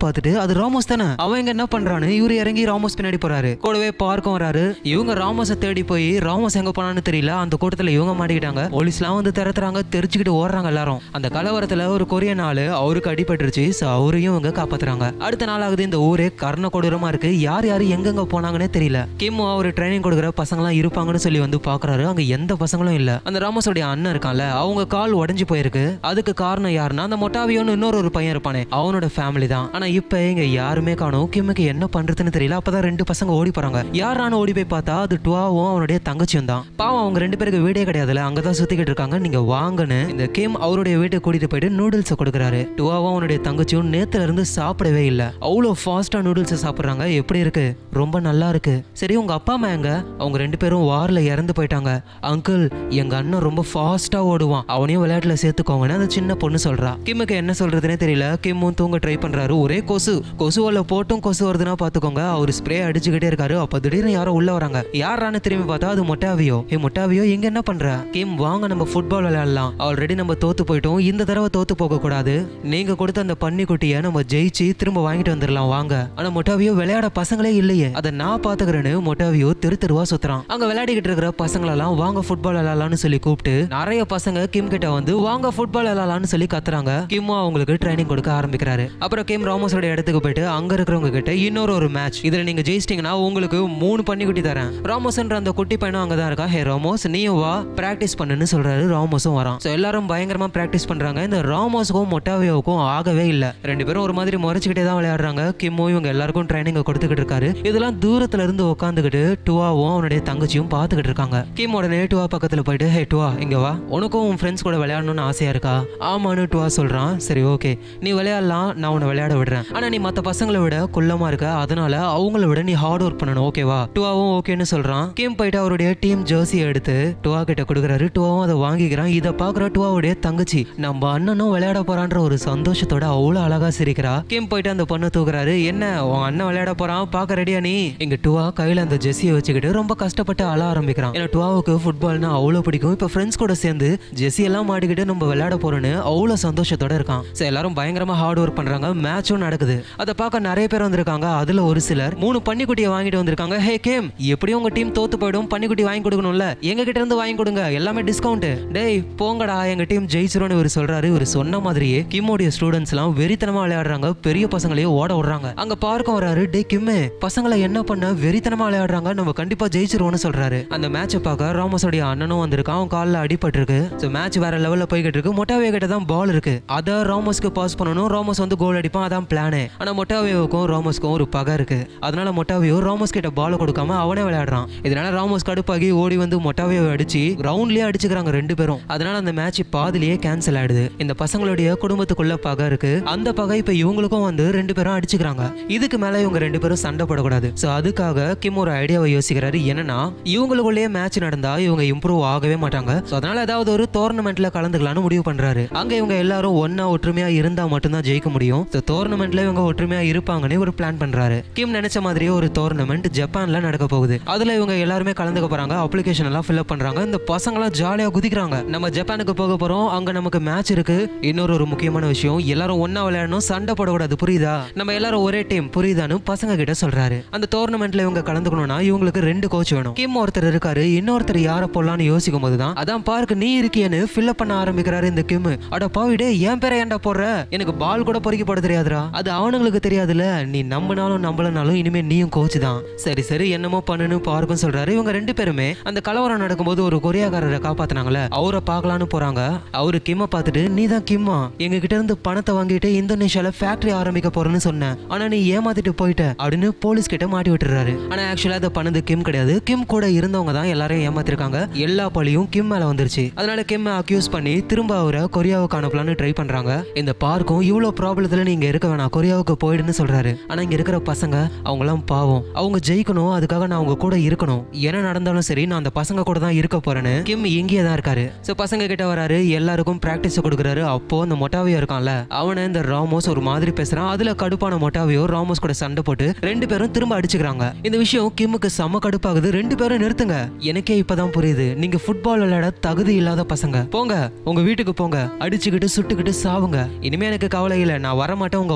அது ராமோஸ் தானே அவன் இங்க என்ன பண்றான்னு இவரு இறங்கி ராமோஸ் பின்னாடி போறாரு கூடவே பார்க்கும் வராரு இவங்க ராமோஸை தேடி போய் ராமோஸ் எங்க போனான்னு தெரியல அந்த கூட்டத்துல இவங்க மாட்டிக்கிட்டாங்க போலீஸ்லாம் வந்து திறத்துறாங்க தெரிச்சுக்கிட்டு ஓடுறாங்க எல்லாரும் அந்த கலவரத்துல ஒரு கொரியன் ஆளு அவருக்கு அடிபட்டுருச்சு so அவரையும் இவங்க காப்பாத்துறாங்க அடுத்த நாள் ஆகுது இந்த ஊரே கர்ண கொடூரமா இருக்கு யார் யார் எங்கெங்க போனாங்கன்னே தெரியல கிம்மு அவர் ட்ரைனிங் கொடுக்குற பசங்களாம் இருப்பாங்கன்னு சொல்லி வந்து பாக்குறாரு அங்க எந்த பசங்களும் இல்ல அந்த ராமோஸோடைய அண்ணன் இருக்கான்ல அவங்க கால் உடைஞ்சு போயிருக்கு அதுக்கு காரணம் யாருன்னா அந்த மொட்டாவியோன்னு இன்னொரு ஒரு பையன் இருப்பானே அவனோட ஃபேமிலி தான் ஆனா இப்ப இங்க யாருமே காணோம் கிம்முக்கு என்ன பண்றதுன்னு தெரியல அப்பதான் ரெண்டு பசங்க ஓடி போறாங்க யாரான ஓடி போய் பார்த்தா அது டுவாவும் அவனுடைய தங்கச்சியும் தான் பாவம் அவங்க ரெண்டு பேருக்கு வீடே கிடையாதுல அங்கதான் சுத்திக்கிட்டு இருக்காங்க நீங்க வாங்கன்னு இந்த கிம் அவருடைய வீட்டுக்கு கூட்டிட்டு போயிட்டு நூடுல்ஸ் கொடுக்குறாரு டுவாவும் அவனுடைய தங்கச்சியும் நேத்துல இருந்து சாப்பிடவே இல்ல அவ்வளோ ஃபாஸ்டா நூடுல்ஸ் சாப்பிடுறாங்க எப்படி இருக்கு ரொம்ப நல்லா இருக்கு சரி உங்க அப்பா அம்மா எங்க அவங்க ரெண்டு பேரும் வார்ல இறந்து போயிட்டாங்க அங்கிள் எங்க அண்ணன் ரொம்ப ஃபாஸ்டா ஓடுவான் அவனையும் விளையாட்டுல சேர்த்துக்கோங்கன்னு அந்த சின்ன பொண்ணு சொல்றா கிம்முக்கு என்ன சொல்றதுனே தெரியல கிம்மும் தூங்க ட்ரை பண்றாரு ஒரே கொசு கொசுவல போட்டும் கொசு வருதுன்னா பாத்துக்கோங்க அவர் ஸ்ப்ரே அடிச்சுக்கிட்டே இருக்காரு அப்ப திடீர்னு யாரோ உள்ள வராங்க யாரான்னு திரும்பி பார்த்தா அது மொட்டாவியோ ஏ மொட்டாவியோ இங்க என்ன பண்ற கிம் வாங்க நம்ம ஃபுட்பால் விளையாடலாம் ஆல்ரெடி நம்ம தோத்து போயிட்டோம் இந்த தடவை தோத்து போக கூடாது நீங்க கொடுத்த அந்த பன்னிக்குட்டியை நம்ம ஜெயிச்சு திரும்ப வாங்கிட்டு வந்துடலாம் வாங்க ஆனா மொட்டாவியோ விளையாட பசங்களே இல்லையே அதை நான் பாத்துக்கிறேன்னு மொட்டாவியோ தெரு தெருவா சுத்துறான் அங்க விளையாடிக்கிட்டு இருக்கிற பசங்களெல்லாம் வாங்க ஃபுட்பால் விளையாடலாம்னு சொல்லி கூப்பிட்டு நிறைய பசங்க கிம் கிட்ட வந்து வாங்க ஃபுட்பால் விளையாடலாம்னு சொல்லி கத்துறாங்க கிம்மும் அவங்களுக்கு ட்ரைனிங் கொடுக்க ஆரம்பிக்கிறாரு அப்புறம் கிம் ராமோஸோட இடத்துக்கு போயிட்டு அங்க இருக்கிறவங்க கிட்ட இன்னொரு ஒரு மேட்ச் இதுல நீங்க ஜெயிச்சிட்டீங்கன்னா உங்களுக்கு மூணு பன்னிக்குட்டி தரேன் ராமோஸ்ன்ற அந்த குட்டி பையனும் அங்கதான் இருக்கா ஹே ராமோஸ் நீயும் வா பிராக்டிஸ் பண்ணுன்னு சொல்றாரு ராமோஸும் வரான் ஸோ எல்லாரும் பயங்கரமா பிராக்டிஸ் பண்றாங்க இந்த ராமோஸுக்கும் மொட்டாவியோவுக்கும் ஆகவே இல்ல ரெண்டு பேரும் ஒரு மாதிரி முறைச்சுக்கிட்டே தான் விளையாடுறாங்க கிம்மோ இவங்க எல்லாருக்கும் ட்ரைனிங் கொடுத்துக்கிட்டு இருக்காரு இதெல்லாம் தூரத்துல இருந்து உட்காந்துக்கிட்டு டுவாவும் அவனுடைய தங்கச்சியும் பார்த்துக்கிட்டு இருக்காங்க கிம் உடனே டுவா பக்கத்துல போயிட்டு ஹே டுவா இங்க வா உனக்கும் உன் ஃப்ரெண்ட்ஸ் கூட விளையாடணும்னு ஆசையா இருக்கா ஆமான்னு டுவா சொல்றான் சரி ஓகே நீ விளையாடலாம் நான் உன்னை விளையாட விடுறேன் ஆனா நீ மத்த பசங்களை விட குள்ளமா இருக்க அதனால அவங்கள விட நீ ஹார்ட் ஒர்க் பண்ணணும் ஓகேவா டுவாவும் ஓகேன்னு சொல்றான் கிம் போயிட்டு அவருடைய டீம் ஜெர்சி எடுத்து டுவா கிட்ட கொடுக்குறாரு டுவாவும் அதை வாங்கிக்கிறான் இதை பாக்குற டுவாவுடைய தங்கச்சி நம்ம அண்ணனும் விளையாட போறான்ற ஒரு சந்தோஷத்தோட அவ்வளவு அழகா சிரிக்கிறா கிம் போயிட்டு அந்த பொண்ணை தூக்குறாரு என்ன உன் அண்ணன் விளையாட போறான் பார்க்க ரெடியா நீ இங்க டுவா கையில அந்த ஜெர்சியை வச்சுக்கிட்டு ரொம்ப கஷ்டப்பட்டு அழ ஆரம்பிக்கிறான் ஏன்னா டுவாவுக்கு ஃபுட்பால்னா அவ்வளவு பிடிக்கும் இப்ப ஃப்ரெண்ட்ஸ் கூட சேர்ந்து ஜெர்சி எல்லாம் மாட்டிக்கிட்டு நம்ம விளையாட போறோம்னு அவ்வளவு சந்தோஷத்தோட இருக்கான் சரி எல்லாரும் பயங்கரமா ஹார்ட் ஒர்க் பண்றாங்க மேட்சும் நடக்குது அதை பார்க்க நிறைய பேர் வந்திருக்காங்க அதுல ஒரு சிலர் மூணு பன்னிக்குட்டியை வாங்கிட்டு வந்திருக்காங்க ஹே கேம் எப்படியும் உங்க டீம் தோத்து போயிடும் பன்னிக்குட்டி வாங்கி கொடுக்கணும்ல எங்க கிட்ட இருந்து வாங்கி கொடுங்க எல்லாமே டிஸ்கவுண்ட் டேய் போங்கடா எங்க டீம் ஜெயிச்சிரும்னு இவர் சொல்றாரு இவர் சொன்ன மாதிரியே கிம்மோடைய ஸ்டூடெண்ட்ஸ் எல்லாம் வெறித்தனமா விளையாடுறாங்க பெரிய பசங்களையே ஓட விடுறாங்க அங்க பார்க்க வராரு டே கிம்மே பசங்களை என்ன பண்ண வெறித்தனமா விளையாடுறாங்க நம்ம கண்டிப்பா ஜெயிச்சிருவோம்னு சொல்றாரு அந்த மேட்சை பார்க்க ராமஸோடைய அண்ணனும் வந்திருக்கான் அவன் காலில் அடிபட்டிருக்கு ஸோ மேட்ச் வேற லெவல்ல போய்கிட்டு இருக்கு மொட்டாவே கிட்ட தான் பால் இருக்கு அதை ராமஸ்க்கு பாஸ் பண்ணணும் ராமஸ் வந்து கோல் அடிப்பான் அதான் பிளானே ஆனா மொட்டாவேவுக்கும் ராமஸ்க்கும் ஒரு பகை இருக்கு அதனால மொட்டாவியோ ராமஸ் கிட்ட பால் கொடுக்காம அவனே விளையாடுறான் இதனால ராமஸ் கடுப்பாகி ஓடி வந்து மொட்டாவியோ அடிச்சு ரவுண்ட்லயே அடிச்சுக்கிறாங்க ரெண்டு பேரும் அதனால அந்த மேட்ச் பாதிலேயே கேன்சல் ஆயிடுது இந்த பசங்களுடைய குடும்பத்துக்குள்ள பகை இருக்கு அந்த பகை இப்ப இவங்களுக்கும் வந்து ரெண்டு பேரும் அடிச்சுக்கிறாங்க இதுக்கு மேல இவங்க ரெண்டு பேரும் சண்டை போடக்கூடாது சோ அதுக்காக கிம் ஒரு ஐடியாவை யோசிக்கிறாரு என்னன்னா இவங்களுக்குள்ளேயே மேட்ச் நடந்தா இவங்க இம்ப்ரூவ் ஆகவே மாட்டாங்க சோ அதனால ஏதாவது ஒரு டோர்னமெண்ட்ல கலந்துக்கலாம்னு முடிவு பண்றாரு அங்க இவங்க எல்லாரும் ஒன்னா ஒற்றுமையா இருந்தா மட்டும்தான் ஜெயிக்க முடியும் ஸோ டோர்னமெண்ட்ல இவங்க ஒற்றுமையா இருப்பாங்கன்னு ஒரு பிளான் பண்றாரு கிம் நினைச்ச மாதிரியே ஒரு டோர்னமெண்ட் ஜப்பான்ல நடக்க போகுது அதுல இவங்க எல்லாருமே கலந்துக்க போறாங்க அப்ளிகேஷன் எல்லாம் ஃபில்அப் பண்றாங்க இந்த பசங்களாம் ஜாலியா குதிக்கிறாங்க நம்ம ஜப்பானுக்கு போக போறோம் அங்க நமக்கு மேட்ச் இருக்கு இன்னொரு ஒரு முக்கியமான விஷயம் எல்லாரும் ஒண்ணா விளையாடணும் சண்டை போடக்கூடாது புரியுதா நம்ம எல்லாரும் ஒரே டீம் புரியுதான்னு பசங்க கிட்ட சொல்றாரு அந்த டோர்னமெண்ட்ல இவங்க கலந்துக்கணும்னா இவங்களுக்கு ரெண்டு கோச் வேணும் கிம் ஒருத்தர் இருக்காரு இன்னொருத்தர் யாரை போடலாம்னு யோசிக்கும் போது தான் அதான் பார்க்க நீ இருக்கியன்னு ஃபில்அப் பண்ண ஆரம்பிக்கிறாரு இந்த கிம் அட பாவிடே என் பேரை ஏன்டா போடுற எனக்கு பால் கூட பொறுக்கி போட தெரியாதுடா அது அவனுங்களுக்கு தெரியாதுல்ல நீ நம்பினாலும் நம்பலனாலும் இனிமே நீயும் கோச் தான் சரி சரி என்னமோ பண்ணுன்னு பார்க்கும் சொல்றாரு இவங்க ரெண்டு பேருமே அந்த கலவரம் நடக்கும்போது ஒரு கொரியாக்காரரை காப்பாத்துனாங்கல்ல அவரை பார்க்கலான்னு போறாங்க அவரு கிம்ம பார்த்துட்டு நீ தான் கிம்மா எங்க கிட்ட இருந்து பணத்தை வாங்கிட்டு இந்தோனேஷியால ஃபேக்டரி ஆரம்பிக்க போறேன்னு சொன்னேன் ஆனா நீ ஏமாத்திட்டு போயிட்ட அப்படின்னு போலீஸ் கிட்ட மாட்டி விட்டுறாரு ஆனா ஆக்சுவலா அதை பண்ணது கிம் கிடையாது கிம் கூட இருந்தவங்க தான் எல்லாரையும் ஏமாத்திருக்காங்க எல்லா பழியும் கிம் மேல வந்துருச்சு அதனால கிம் அக்யூஸ் பண்ணி திரும்ப அவரை கொரியாவுக்கு அனுப்பலாம்னு ட்ரை பண்றாங்க இந்த பார்க்கும் இவ்வளவு ப்ராப்ளத்துல நீங்க இருக்க வேணாம் கொரியாவுக்கு போயிடுன்னு சொல்றாரு ஆனா இங்க இருக்கிற பசங்க அவங்களாம் பாவம் அவங்க ஜெயிக்கணும் அதுக்காக நான் அவங்க கூட இருக்கணும் என்ன நடந்தாலும் சரி நான் அந்த பசங்க கூட தான் இருக்க போறேன்னு கிம் இங்கேயே தான் இருக்காரு சோ பசங்க கிட்ட வராரு எல்லாருக்கும் பிராக்டிஸ் கொடுக்குறாரு அப்போ அந்த மொட்டாவியோ இருக்கான்ல அவனை இந்த ராமோஸ் ஒரு மாதிரி பேசுறான் அதுல கடுப்பான மொட்டாவியோ ராமோஸ் கூட சண்டை போட்டு ரெண்டு பேரும் திரும்ப அடிச்சுக்கிறாங்க இந்த விஷயம் கிம்முக்கு செம கடுப்பாகுது ரெண்டு பேரும் நிறுத்துங்க எனக்கே இப்பதான் புரியுது நீங்க ஃபுட்பால் விளையாட தகுதி இல்லாத பசங்க போங்க உங்க வீட்டுக்கு போங்க அடிச்சுக்கிட்டு சுட்டுக்கிட்டு சாவுங்க இனிமே எனக்கு கவலை இல்லை நான் வரமாட்டேன் உங்க வாழ்க்கைய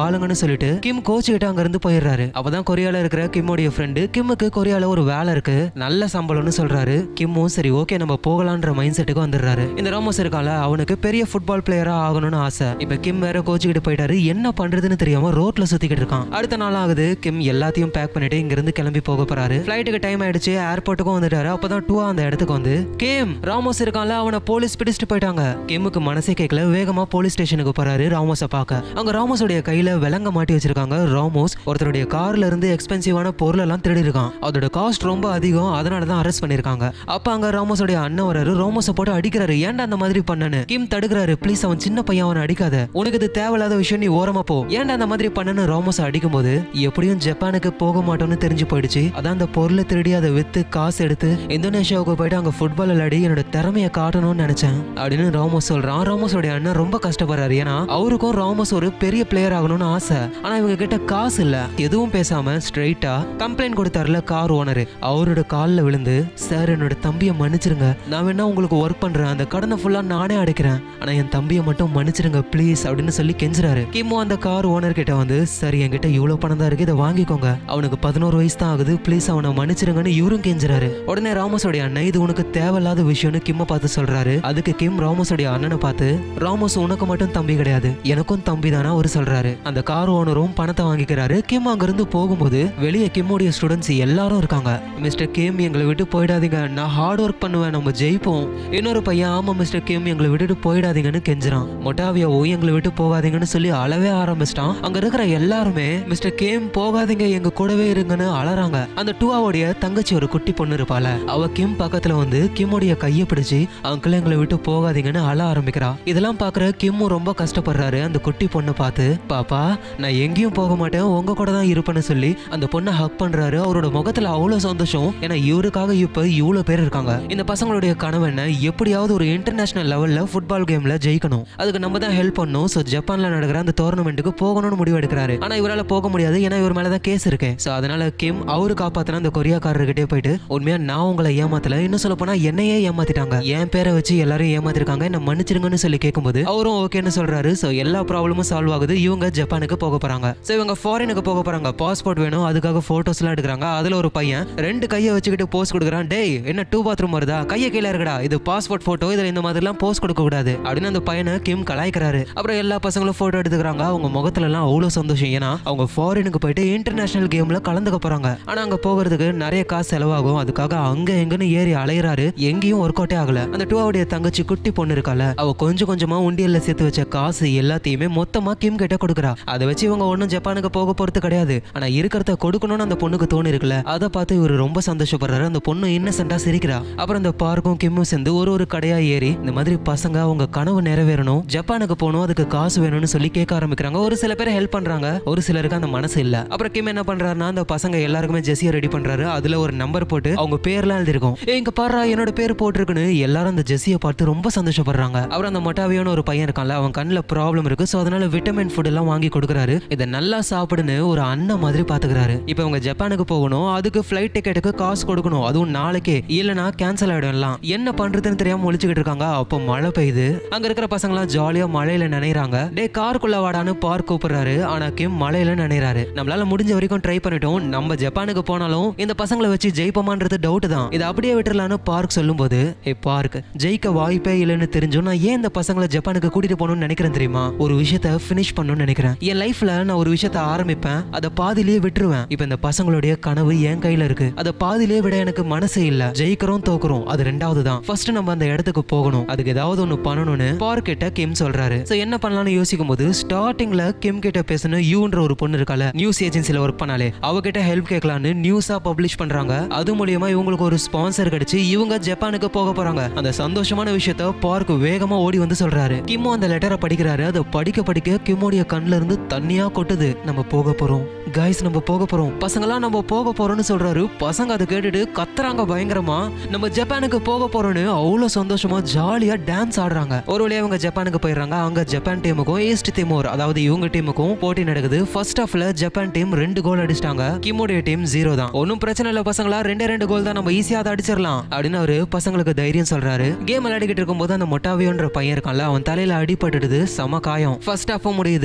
வாழுங்கன்னு சொல்லிட்டு கிம் கோச் கிட்ட அங்க இருந்து போயிடுறாரு அப்பதான் கொரியால இருக்கிற கிம்மோடைய ஃப்ரெண்டு கிம்முக்கு கொரியால ஒரு வேலை இருக்கு நல்ல சம்பளம்னு சொல்றாரு கிம்மும் சரி ஓகே நம்ம போகலான்ற மைண்ட் செட்டுக்கு வந்துடுறாரு இந்த ராமோஸ் இருக்கால அவனுக்கு பெரிய ஃபுட்பால் பிளேயரா ஆகணும்னு ஆசை இப்ப கிம் வேற கோச் கிட்ட போயிட்டாரு என்ன பண்றதுன்னு தெரியாம ரோட்ல சுத்திக்கிட்டு இருக்கான் அடுத்த நாள் ஆகுது கிம் எல்லாத்தையும் பேக் பண்ணிட்டு இங்க இருந்து கிளம்பி போக போறாரு ஃபிளைட்டுக்கு டைம் ஆயிடுச்சு ஏர்போர்ட்டுக்கும் வந்துட்டாரு அப்பதான் டூ அந்த இடத்துக்கு வந்து கிம் ராமோஸ் இருக்கான்ல அவனை போலீஸ் பிடிச்சிட்டு போயிட்டாங்க கிம்முக்கு மனசே கேட்கல வேகமா போலீஸ் ஸ்டேஷனுக்கு போறாரு ராமோஸை பார்க்க அங்க ராமோஸோடைய கையில விலங்க மாட்டி வச்சிருக்காங்க ராமோஸ் ஒருத்தருடைய கார்ல இருந்து எக்ஸ்பென்சிவான பொருள் எல்லாம் திருடி இருக்கான் அதோட காஸ்ட் ரொம்ப அதிகம் அதனால தான் அரெஸ்ட் பண்ணிருக்காங்க அப்ப அங்க ராமோஸோடைய அண்ணன் வராரு ராமோஸை போட்டு அடிக்கிறாரு ஏன்டா அந்த மாதிரி பண்ணனு கிம் தடுக்கிறாரு ப்ளீஸ் அவன் சின்ன பையன் அவனை அடிக்காத உனக்கு இது தேவையில்லாத விஷயம் நீ ஓரமா போ ஏன்டா அந்த மாதிரி பண்ணனு ராமோஸை அடிக்கும் போது எப்படியும் ஜப்பானுக்கு போக மாட்டோம்னு தெரிஞ்சு போயிடுச்சு அதான் அந்த பொருளை திருடி அதை வித்து காசு எடுத்து இந்தோனேஷியாவுக்கு போயிட்டு அங்க ஃபுட்பால் விளையாடி என்னோட திறமையை காட்டணும்னு நினைச்சேன் அப்படின்னு ராமோஸ் சொல்றான் ராமோஸோட அண்ணன் ரொம்ப கஷ்டப்படுறாரு ஏன்னா அவருக்கும் ராமோஸ் ஒரு பெரிய பிளேயர் ஆகணும்னு ஆசை ஆனா இவங்க கிட்ட காசு இல்ல எதுவும் பேசாம ஸ்ட்ரைட்டா கம்ப்ளைண்ட் கொடுத்தாருல கார் ஓனர் அவரோட காலில் விழுந்து சார் என்னோட தம்பியை மன்னிச்சிருங்க நான் வேணா உங்களுக்கு ஒர்க் பண்றேன் அந்த கடனை ஃபுல்லா நானே அடைக்கிறேன் ஆனா என் தம்பியை மட்டும் மன்னிச்சிருங்க ப்ளீஸ் அப்படின்னு சொல்லி கெஞ்சுறாரு கிமோ அந்த கார் ஓனர் கிட்ட வந்து சரி என்கிட்ட இவ்வளவு பணம் தான் இருக்கு இதை வாங்கிக்கோங்க அவனுக்கு பதினோரு வயசு தான் ஆகுது ப்ளீஸ் அவனை மன்னிச்சிருங்கன்னு இவரும் கெஞ்சுறாரு உடனே ராமோஸோடைய அண்ணன் இது உனக்கு தேவையில்லாத விஷயம்னு கிம்ம பார்த்து சொல்றாரு அதுக்கு கிம் ராமோஸோடைய அண்ணனை பார்த்து ராமோஸ் உனக்கு மட்டும் தம்பி கிடையாது எனக்கும் தம்பி தானே அவர் சொல்றாரு அந்த கார் ஓனரும் பணத்தை வாங்கிக்கிறாரு கிம் அங்கிருந்து போகும்போது வெளியே கிம்முடைய ஸ்டூடெண்ட்ஸ் எல்லாரும் இருக்காங்க மிஸ்டர் கிம் எங்களை விட்டு போயிடாதீங்க நான் ஹார்ட் ஒர்க் பண்ணுவேன் நம்ம ஜெயிப்போம் இன்னொரு பையன் ஆமா மிஸ்டர் கிம் எங்களை விட்டுட்டு போயிடாதீங்கன்னு கெஞ்சுறான் மொட்டாவியாவோ எங்களை விட்டு போகாதீங்கன்னு சொல்லி அழவே ஆரம்பிச்சிட்டான் அங்க இருக்கிற எல்லாருமே மிஸ்டர் கேம் போகாதீங்க எங்க கூடவே இருங்கன்னு அலறாங்க அந்த டூவாவுடைய தங்கச்சி ஒரு குட்டி பொண்ணு இருப்பால அவ கிம் பக்கத்துல வந்து கிம்முடைய கையை பிடிச்சு அங்கிள் எங்களை விட்டு போகாதீங்கன்னு அழ ஆரம்பிக்கிறா இதெல்லாம் பாக்குற கிம்மும் ரொம்ப கஷ்டப்படுறாரு அந்த குட்டி பொண்ணை பார்த்து பாப்பா நான் எங்கேயும் போக மாட்டேன் உங்க கூட தான் இருப்பேன்னு சொல்லி அந்த பொண்ணை ஹக் பண்றாரு அவரோட முகத்துல அவ்வளவு சந்தோஷம் ஏன்னா இவருக்காக இப்ப இவ்வளவு பேர் இருக்காங்க இந்த பசங்களுடைய கனவு என்ன எப்படியாவது ஒரு இன்டர்நேஷனல் லெவல்ல ஃபுட்பால் கேம்ல ஜெயிக்கணும் அதுக்கு நம்ம தான் ஹெல்ப் பண்ணணும் ஸோ ஜப்பான்ல நடக்கிற அந்த டோர்னமெண்ட்டுக்கு போகணும்னு முடிவு எடுக்கிறாரு ஆனா இவரால போக முடியாது ஏன்னா இவர் மேல தான் கேஸ் இருக்கு ஸோ அதனால கிம் அவரு காப்பாத்தின அந்த கொரியாக்காரர்கிட்டே போயிட்டு உண்மையா நான் உங்களை ஏமாத்தல இன்னும் சொல்ல போனா என்னையே ஏமாத்திட்டாங்க என் பேரை வச்சு எல்லாரும் ஏமாத்திருக்காங்க என்ன மன்னிச்சிருங்கன்னு சொல்லி கேட்கும்போது அவரும் ஓகேன்னு சொல்றாரு ஸோ எல்லா ப்ராப்ளமும் சால்வ் ஆகுது இவங்க ஜப்பானுக்கு போக போறாங்க ஸோ இவங்க ஃபாரினுக்கு போக போறாங்க பாஸ்போர்ட் வேணும் அதுக்காக போட்டோஸ் எல்லாம் எடுக்கிறாங்க அதுல ஒரு பையன் ரெண்டு கையை வச்சுக்கிட்டு போஸ்ட் கொடுக்குறான் டேய் என்ன டூ பாத்ரூம் வருதா கையை கீழே இருக்கடா இது பாஸ்போர்ட் போட்டோ இதுல இந்த மாதிரிலாம் போஸ்ட் கொடுக்க கூடாது அப்படின்னு அந்த பையனை கிம் கலாய்க்கிறாரு அப்புறம் எல்லா பசங்களும் போட்டோ எடுத்துக்கிறாங்க அவங்க முகத்துல எல்லாம் அவ்வளவு சந்தோஷம் ஏன்னா அவங்க ஃபாரினுக்கு போயிட்டு இன்டர்நேஷனல் கேம்ல கலந்துக்க போறாங்க ஆனா அங்க போகிறதுக்கு நிறைய காசு செலவாகும் அதுக்காக அங்க எங்கன்னு ஏறி அலையறாரு எங்கேயும் ஒர்க் அவுட்டே ஆகல அந்த டூவாவுடைய தங்கச்சி குட்டி பொண்ணு இருக்கால அவ கொஞ்சம் கொஞ்சமா உண்டியல்ல சேர்த்து வச்ச காசு எல்லாத்தையுமே மொத்தமா கிம் கிட்ட கொடுக்குறா அதை வச்சு இவங்க ஒன்றும் ஜப்பானுக்கு போக போறது கிடையாது ஆனா இருக்கிறத கொடுக்கணும்னு அந்த பொண்ணுக்கு தோணி இருக்குல்ல அதை பார்த்து இவர் ரொம்ப சந்தோஷப்படுறாரு அந்த பொண்ணு இன்னசென்ட்டா சிரிக்கிறா அப்புறம் இந்த பார்க்கும் கிம்மும் சேர்ந்து ஒரு ஒரு கடையா ஏறி இந்த மாதிரி பசங்க அவங்க கனவு நிறைவேறணும் ஜப்பானுக்கு போகணும் அதுக்கு காசு வேணும்னு சொல்லி கேட்க ஆரம்பிக்கிறாங்க ஒரு சில பேர் ஹெல்ப் பண்றாங்க ஒரு சிலருக்கு அந்த மனசு இல்ல அப்புறம் கிம் என்ன பண்றாருன்னா அந்த பசங்க எல்லாருக்குமே ஜெஸியை ரெடி பண்றாரு அதுல ஒரு நம்பர் போட்டு அவங்க பேர்லாம் எழுதிருக்கும் ஏய் இங்க பாரு என்னோட பேர் போட்டிருக்குன்னு எல்லாரும் அந்த ஜெஸியை பார்த்து ரொம்ப சந்தோஷப்படுறாங்க அப்புறம் அந்த மொட்டாவியான ஒரு பையன் இருக்கான்ல அவன் கண்ணில் ப்ராப்ளம் இருக்கு ஸோ அதனால விட்டமின் ஃபுட் எல்லாம் வாங்கி கொடுக்குறாரு இதை நல்லா சாப்பிடுன்னு ஒரு அண்ணன் மாதிரி பாத்துக்கிறாரு இப்போ அவங்க ஜப்பானுக்கு போகணும் அதுக்கு ஃபிளைட் டிக்கெட்டுக்கு காசு கொடுக்கணும் அதுவும் நாளைக்கே இல்லைனா கேன்சல் ஆயிடும் எல்லாம் என்ன பண்றதுன்னு தெரியாம ஒழிச்சுக்கிட்டு இருக்காங்க அப்போ மழை பெய்யுது அங்க இருக்கிற பசங்களாம் ஜாலியா மழையில நினைறாங்க டே காருக்குள்ள வாடான்னு பார்க் கூப்பிடுறாரு ஆனா கிம் மழையில நினைறாரு நம்மளால முடிஞ்ச வரைக்கும் ட்ரை பண்ணிட்டோம் நம்ம ஜப்பானுக்கு போனாலும் இந்த பசங்களை வச்சு ஜெயிப்போமான்றது டவுட் தான் இதை அப்படியே விட்டுறலான்னு பார்க் சொல்லும்போது ஏ பார்க் ஜெயிக்க வாய்ப்பே இல்லைன்னு தெரிஞ்சும் நான் ஏன் இந்த பசங்களை ஜப்பானுக்கு கூட்டிட்டு போகணும்னு நினைக்கிறேன் தெரியுமா ஒரு விஷயத்த ஃபினிஷ் பண்ணணும்னு நினைக்கிறேன் என் லைஃப்ல நான் ஒரு விஷயத்த ஆரம்பிப்பேன் அதை பாதியிலேயே விட்டுருவேன் இப்போ இந்த பசங்களுடைய கனவு என் கையில இருக்கு அதை பாதியிலேயே விட எனக்கு மனசே இல்ல ஜெயிக்கிறோம் தோக்குறோம் அது ரெண்டாவது தான் ஃபர்ஸ்ட் நம்ம அந்த இடத்துக்கு போகணும் அதுக்கு ஏதாவது ஒண்ணு பண்ணணும்னு பார்க் கிட்ட கிம் சொல்றாரு சோ என்ன பண்ணலாம்னு யோசிக்கும் போது ஸ்டார்டிங்ல கிம் கிட்ட பேசணும் யூன்ற ஒரு பொண்ணு இருக்கால நியூஸ் ஏஜென்சில ஒர்க் பண்ணாலே அவகிட்ட ஹெல்ப் கேட்கலான்னு நியூஸா பப்ளிஷ் பண்றாங்க அது மூலியமா இவங்களுக்கு ஒரு ஸ்பான்சர் கிடைச்சு இவங்க ஜப்பானுக்கு போக போறாங்க அந்த சந்தோஷமான விஷயத்த பார்க் வேகமா ஓடி வந்து சொல்றாரு கிம்மு அந்த லெட்டரை படிக்கிறாரு அதை படிக்க படிக்க கிம்மோடைய கண்ணுல இருந்து தண்ணியா கொட்டுது நம்ம போக போறோம் கைஸ் நம்ம போக போறோம் பசங்களாம் நம்ம போக போறோம்னு சொல்றாரு பசங்க அதை கேட்டுட்டு கத்துறாங்க பயங்கரமா நம்ம ஜப்பானுக்கு போக போறோம்னு அவ்வளவு சந்தோஷமா ஜாலியா டான்ஸ் ஆடுறாங்க ஒரு வழியா அவங்க ஜப்பானுக்கு போயிடுறாங்க அங்க ஜப்பான் டீமுக்கும் ஈஸ்ட் திமோர் அதாவது இவங்க டீமுக்கும் போட்டி நடக்குது ஃபர்ஸ்ட் ஹாஃப்ல ஜப்பான் டீம் ரெண்டு கோல் அடிச்சிட்டாங்க கிமோடைய டீம் ஜீரோ தான் ஒன்னும் பிரச்சனை இல்ல பசங்களா ரெண்டே ரெண்டு கோல் தான் நம்ம ஈஸியா அதை அடிச்சிடலாம் அப்படின்னு அவரு பசங்களுக்கு தைரியம் சொல்றாரு கேம் விளையாடிக்கிட்டு இருக்கும்போது அந்த மொட்டாவியோன்ற பையன் இருக்கான்ல அவன் தலையில அடிபட்டுடுது செம காயம் ஃபர்ஸ்ட் ஹாஃபும் முடியுது செகண்ட்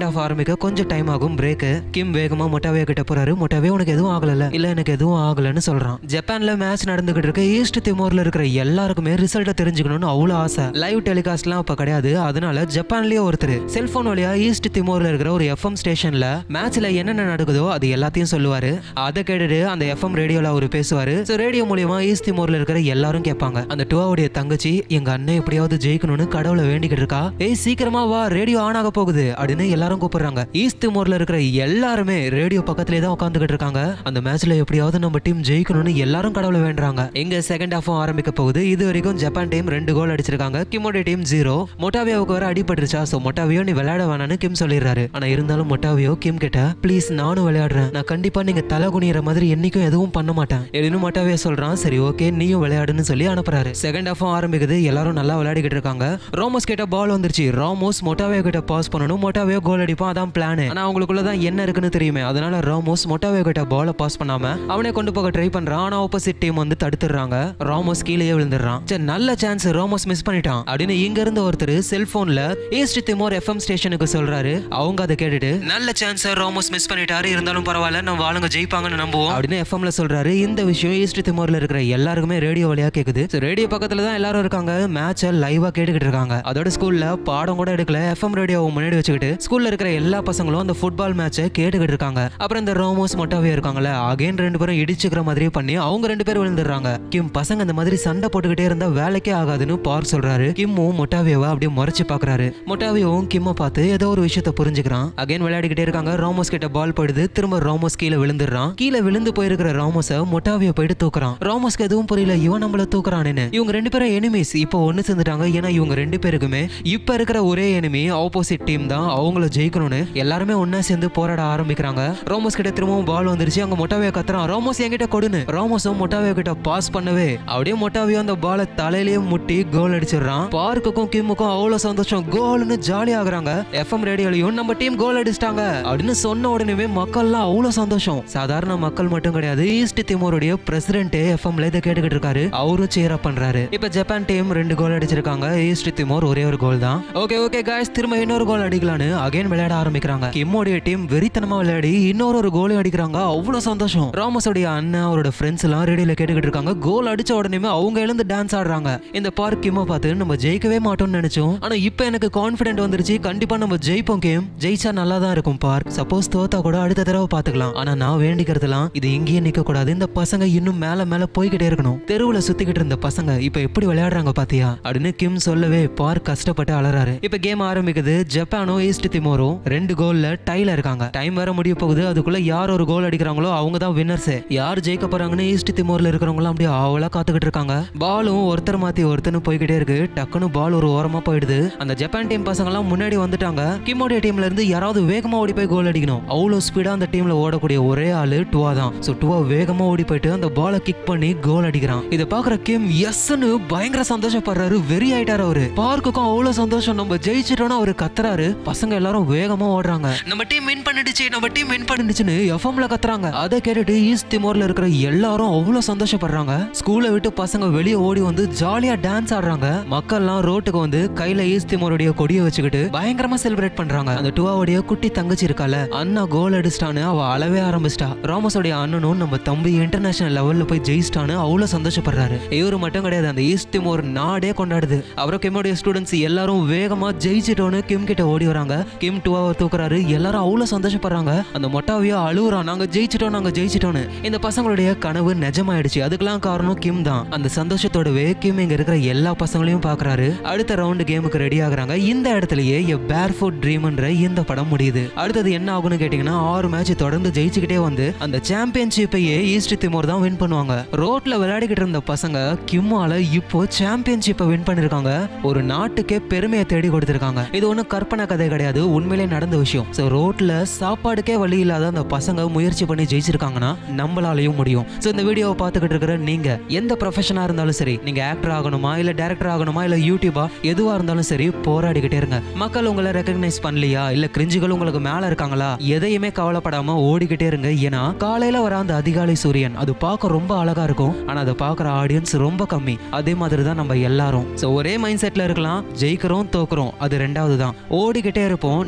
செகண்ட் ஹாஃப் ஆரம்பிக்க கொஞ்சம் டைம் ஆகும் பிரேக் கிம் வேகமா மொட்டாவே கிட்ட போறாரு மொட்டாவே உனக்கு எதுவும் ஆகல இல்ல எனக்கு எதுவும் ஆகலன்னு சொல்றான் ஜப்பான்ல மேட்ச் நடந்துகிட்டு இருக்க ஈஸ்ட் திமோர்ல இருக்கிற எல்லாருக்குமே ரிசல்ட்டை தெரிஞ்சுக்கணும்னு அவ்வளவு ஆசை லைவ் டெலிகாஸ்ட்லாம் அப்ப கிடையாது அதனால ஜப்பான்லயே ஒருத்தர் செல்போன் வழியா ஈஸ்ட் திமோர்ல இருக்கிற ஒரு எஃப்எம் ஸ்டேஷன்ல மேட்ச்ல என்னென்ன நடக்குதோ அது எல்லாத்தையும் சொல்லுவாரு அதை கேட்டுட்டு அந்த எஃப்எம் ரேடியோல அவர் பேசுவாரு ஸோ ரேடியோ மூலியமா ஈஸ்ட் திமோர்ல இருக்கிற எல்லாரும் கேட்பாங்க அந்த டுவாவுடைய தங்கச்சி எங்க அண்ணன் எப்படியாவது ஜெயிக்கணும்னு கடவுளை வேண்டிக்கிட்டு இருக்கா ஏய் சீக்கிரமா வா ரேடியோ ஆன் ஆக போகுது அப்படின்னு எல்லாரும் கூப்பிடுறாங்க ஈஸ்ட் திமோர்ல இருக்கிற எல்லாருமே ரேடியோ பக்கத்திலே தான் உட்காந்துக்கிட்டு இருக்காங்க அந்த மேட்ச்ல எப்படியாவது நம்ம டீம் ஜெயிக்கணும்னு எல்லாரும் கடவுளை வேண்டுறாங்க எங்க செகண்ட் ஹாஃபும் ஆரம்பிக்க போகுது இது வரைக்கும் ஜப்பான் டீம் ரெண்டு கோல் அடிச்சிருக்காங்க கிமோட டீம் ஜீரோ மொட்டாவியாவுக்கு வர அடிபட்டுருச்சா சோ மொட்டாவியோ நீ விளையாட வேணாம்னு கிம் சொல்லிடுறாரு ஆனா இருந்தாலும் மொட்டாவியோ கிம் கிட்ட ப்ளீஸ் நானும் விளையாடுறேன் நான் கண்டிப்பா நீங்க தலை குனிற மாதிரி என்னைக்கும் எதுவும் பண்ண மாட்டேன் எதுன்னு மொட்டாவியா சொல்றான் சரி ஓகே நீயும் விளையாடுன்னு சொல்லி அனுப்புறாரு செகண்ட் ஹாஃபும் ஆரம்பிக்குது எல்லாரும் நல்லா விளையாடிக்கிட்டு இருக்காங்க ரோமோஸ் கிட்ட பால் வந்துருச்சு ராமோஸ் மொட்டாவியோ கிட்ட பாஸ் பண்ணணும் மொட்டாவியோ கோல் அடிப்பான் அதான் பிளான் ஆனா அவங்களுக்குள்ள தான் என்ன இருக்குன்னு தெரியுமே அதனால ராமோஸ் மொட்டாவியோ கிட்ட பாலை பாஸ் பண்ணாம அவனே கொண்டு போக ட்ரை பண்றான் ஆனா ஆப்போசிட் டீம் வந்து தடுத்துறாங்க ராமோஸ் கீழேயே விழுந்துடுறான் சரி நல்ல சான்ஸ் ராமோஸ் மிஸ் பண்ணிட்டான் அப்படின்னு இங்க இருந்து ஒருத்தர் செல்போன்ல ஈஸ்ட் திமோர் எஃப்எம் ஸ்டேஷனுக்கு சொல்றாரு அவங்க அதை கேட்டுட்டு நல்ல சான்ஸ் ராமோஸ் மிஸ் பண்ணிட்டாரு இருந்தாலும் பரவாயில்ல நம்ம ஆளுங்க ஜெயிப்பாங்கன்னு நம்புவோம் அப்படின்னு எஃப்எம்ல சொல்றாரு இந்த விஷயம் ஈஸ்ட் திமோர்ல இருக்கிற எல்லாருக்குமே ரேடியோ வழியா கேக்குது ரேடியோ பக்கத்துல தான் எல்லாரும் இருக்காங்க மேட்சை லைவா கேட்டுக்கிட்டு இருக்காங்க அதோட ஸ்கூல்ல பாடம் கூட எடுக்கல எஃப்எம் ரேடியோ முன்னாடி வச்சுக்கிட்டு ஸ்கூல்ல இருக்கிற எல்லா பசங்களும் அந்த ஃபுட்பால் மேட்சை கேட்டுக்கிட்டு இருக்காங்க அப்புறம் இந்த ரோமோஸ் மொட்டாவே இருக்காங்கல்ல அகைன் ரெண்டு பேரும் இடிச்சுக்கிற மாதிரியே பண்ணி அவங்க ரெண்டு பேரும் விழுந்துடுறாங்க கிம் பசங்க இந்த மாதிரி சண்டை போட்டுக்கிட்டே இருந்தா வேலைக்கே ஆகாதுன்னு பார் சொல்றாரு கிம்மும் மொட்டாவியோவை அப்படியே முறைச்சு பாக்குறாரு மொட்டாவியோவும் கிம்ம பார்த்து ஏதோ ஒரு விஷயத்த புரிஞ்சுக்கிறான் அகைன் விளையாடிக்கிட்டே இருக்காங்க ரோமோஸ் கிட்ட பால் படுது திரும்ப ரோமோஸ் கீழே விழுந்துடுறான் கீழே விழுந்து போயிருக்கிற ரோமோஸை மொட்டாவியோ போயிட்டு தூக்குறான் ரோமோஸ்க்கு எதுவும் புரியல இவன் நம்மள தூக்குறானேன்னு இவங்க ரெண்டு பேரும் எனிமீஸ் இப்போ ஒன்னு சேர்ந்துட்டாங்க ஏன்னா இவங்க ரெண்டு பேருக்குமே இப்ப இருக்கிற ஒரே எனிமி ஆப்போசிட் டீம் தான் அவங்கள ஜெயிக்கணும்னு எல்லாருமே ஒன்னா சேர்ந்து போராட ஆரம்பிக்கிறாங்க ரோமோஸ் கிட்ட திரும்பவும் பால் வந்துருச்சு அங்க மொட்டாவியோ கத்துறான் ரோமோஸ் என்கிட்ட கொடுன்னு ரோமோஸும் மொட்டாவியோ கிட்ட பாஸ் பண்ணவே அப்படியே மொட்டாவியோ அந்த பாலை தலையிலேயே முட்டி கோல் அடிச்சிடுறான் பார்க்குக்கும் கிம்முக்கும் அவ்வளவு சந்தோஷம் கோல்னு ஜாலி ஆகுறாங்க எஃப்எம் ரேடியோலயும் நம்ம டீம் கோல் அடிச்சிட்டாங்க அப்படின்னு சொன்ன உடனே மக்கள்லாம் அவ்வளவு சந்தோஷம் சாதாரண மக்கள் மட்டும் கிடையாது ஈஸ்ட் திமோருடைய பிரசிடென்ட்டே எஃப்எம்ல இதை கேட்டுக்கிட்டு இருக்காரு அவரும் சேர் அப் பண்றாரு இப்ப ஜப்பான் டீம் ரெண்டு கோல் அடிச்சிருக்காங்க ஈஸ்ட் திமோர் ஒரே ஒரு கோல் தான் ஓகே ஓகே காய்ஸ் திரும்ப இன்னொரு கோல் அடிக்கலான்னு அகைன் விளையாட ஆரம்பிக்கிறாங்க கிம்மோடைய டீம் வெறித்தனமா விளையாடி இன்னொரு ஒரு கோலையும் அடிக்கிறாங்க அவ்வளவு சந்தோஷம் ராமஸோடைய அண்ணன் அவரோட ஃப்ரெண்ட்ஸ் எல்லாம் ரேடியோல கேட்டுக்கிட்டு இருக்காங்க கோல் அடிச்ச உடனே அவங்க எழுந்து டான்ஸ் ஆடுறாங்க இந்த பார்க் கிம்ம பார்த்து நம்ம ஜெயிக்கவே மாட்டோம்னு நினைச்சோம் ஆனா இப்போ எனக்கு கான்ஃபிடென்ட் வந்துருச்சு கண்டிப்பா நம்ம ஜெயிப்போம் கேம் ஜெயிச்சா நல்லா தான் இருக்கும் பார்க் சப்போஸ் தோத்தா கூட அடுத்த தடவை பாத்துக்கலாம் ஆனா நான் வேண்டிக்கிறதுலாம் இது இங்கேயே நிக்க கூடாது இந்த பசங்க இன்னும் மேல மேல போய்கிட்டே இருக்கணும் தெருவுல சுத்திக்கிட்டு இருந்த பசங்க இப்ப எப்படி விளையாடுறாங்க பாத்தியா அப்படின்னு கிம் சொல்லவே பார்க் கஷ்டப்பட்டு அலறாரு இப்ப கேம் ஆரம்பிக்குது ஜப்பானும் ஈஸ்ட் திமோரும் ரெண்டு கோல்ல டைல இருக்காங்க டைம் வேற முடிய போகுது அதுக்குள்ள யார் ஒரு கோல் அடிக்கிறாங்களோ அவங்க தான் வின்னர்ஸ் யார் ஜெயிக்க போறாங்கன்னு ஈஸ்ட் திமோர்ல இருக்கிறவங்க அப்படியே ஆவலா காத்துக்கிட்டு இருக்காங்க பாலும் ஒருத்தர் மாத்தி ஒருத்தர்னு போய்கிட்டே இருக்கு டக்குன்னு பால் ஒரு ஓரமா போயிடுது அந்த ஜப்பான் டீம் பசங்க எல்லாம் முன்னாடி வந்துட்டாங்க கிமோடைய டீம்ல இருந்து யாராவது வேகமா ஓடி போய் கோல் அடிக்கணும் அவ்வளவு ஸ்பீடா அந்த டீம்ல ஓடக்கூடிய ஒரே ஆளு டுவா தான் சோ டுவா வேகமா ஓடி போயிட்டு அந்த பாலை கிக் பண்ணி கோல் அடிக்கிறான் இதை பாக்குற கிம் எஸ்ன்னு பயங்கர சந்தோஷப்படுறாரு வெறி ஆயிட்டாரு அவரு பார்க்குக்கும் அவ்வளவு சந்தோஷம் நம்ம ஜெயிச்சிட்டோம்னு அவரு கத்துறாரு பசங்க எல்லாரும் வேகமா ஓடுறாங்க நம்ம டீம் வின் பண்ணிடுச்சு நம்ம டீம் வின் பண்ணிடுச்சுன்னு எஃப்எம்ல கத்துறாங்க அதை கேட்டுட்டு ஈஸ்ட் திமோர்ல இருக்கிற எல்லாரும் அவ்வளவு சந்தோஷப்படுறாங்க ஸ்கூலை விட்டு பசங்க வெளியே ஓடி வந்து ஜாலியா டான்ஸ் ஆடுறாங்க மக்கள்லாம் ரோட்டுக்கு வந்து கையில ஈஸ்ட் திமோருடைய கொடியை வச்சுக்கிட்டு பயங்கரமா செலிப்ரேட் பண்றாங்க அந்த டுவாவுடைய குட்டி தங்கச்சி இருக்கால அண்ணா கோல் அடிச்சிட்டான்னு அவ அளவே ஆரம்பிச்சிட்டா ராமஸோடைய அண்ணனும் நம்ம தம்பி இன்டர்நேஷனல் லெவல்ல போய் ஜெயிச்சிட்டான்னு அவ்வளவு சந்தோஷப்படுறாரு இவரு மட்டும் கிடையாது அந்த ஈஸ்ட் திமோர் நாடே கொண்டாடுது அவரும் கிம்மோடைய ஸ்டூடெண்ட்ஸ் எல்லாரும் வேகமா ஜெயிச்சிட்டோன்னு கிம் கிட்ட ஓடி வராங்க கிம் டுவாவை தூக்குறாரு எல்லாரும் அவ்வளவு சந்தோஷப்படுறாங்க அந்த மொட்டாவியா அழுகுறான் நாங்க ஜெயிச்சிட்டோம் நாங்க ஜெயிச்சிட்டோன்னு இந்த பசங்களுடைய கனவு நிஜமாயிடுச்சு அதுக்கெல்லாம் காரணம் கிம் தான் அந்த சந்தோஷத்தோடவே கிம் இங்க இருக்கிற எல்லா பசங்களையும் பாக்குறாரு அடுத்த ரவுண்ட் கேமுக்கு ரெடி ஆகுறாங்க இந்த இடத்துலயே எ பேர் ஃபுட் ட்ரீம்ன்ற இந்த படம் முடியுது அடுத்தது என்ன ஆகும்னு கேட்டீங்கன்னா ஆறு மேட்ச் தொடர்ந்து ஜெயிச்சுக்கிட்டே வந்து அந்த சாம்பியன்ஷிப்பையே ஈஸ்ட் திமோர் தான் வின் பண்ணுவாங்க ரோட்ல விளையாடிக்கிட்டு இருந்த பசங்க கிம்மால இப்போ சாம்பியன்ஷிப்பை வின் பண்ணிருக்காங்க ஒரு நாட்டுக்கே பெருமையை தேடி கொடுத்திருக்காங்க இது ஒன்றும் கற்பனை கதை கிடையாது உண்மையிலே நடந்த விஷயம் ஸோ ரோட்ல சாப்பாடுக்கே வழி இல்லாத அந்த பசங்க முயற்சி பண்ணி ஜெயிச்சிருக்காங்கன்னா நம்மளாலையும் முடியும் ஸோ இந்த வீடியோவை பார்த்துக்கிட்டு இருக்கிற நீங்க எந்த ப்ரொஃபஷனாக இருந்தாலும் சரி நீங்க ஆக்டர் ஆகணுமா இல்ல டேரக்டர் ஆகணுமா இல்ல யூடியூபா எதுவா இருந்தாலும் சரி போராடிக்கிட்டே இருங்க மக்கள் உங்களை ரெக்கக்னைஸ் பண்ணலையா இல்ல கிரிஞ்சுகள் உங்களுக்கு மேல இருக்காங்களா எதையுமே கவலைப்படாம ஓடிக்கிட்டே இருங்க ஏன்னா காலையில வர அந்த அதிகாலை சூரியன் அது பார்க்க ரொம்ப அழகா இருக்கும் ஆனா அதை பார்க்குற ஆடியன்ஸ் ரொம்ப கம்மி அதே மாதிரி தான் நம்ம எல்லாரும் ஸோ ஒரே மைண்ட் செட்ல இருக்கலாம் ஜெயிக்கிறோம் தோக்குறோம் அது ரெண்டாவது தான் ஓடிக்கிட்டே இருப்போம்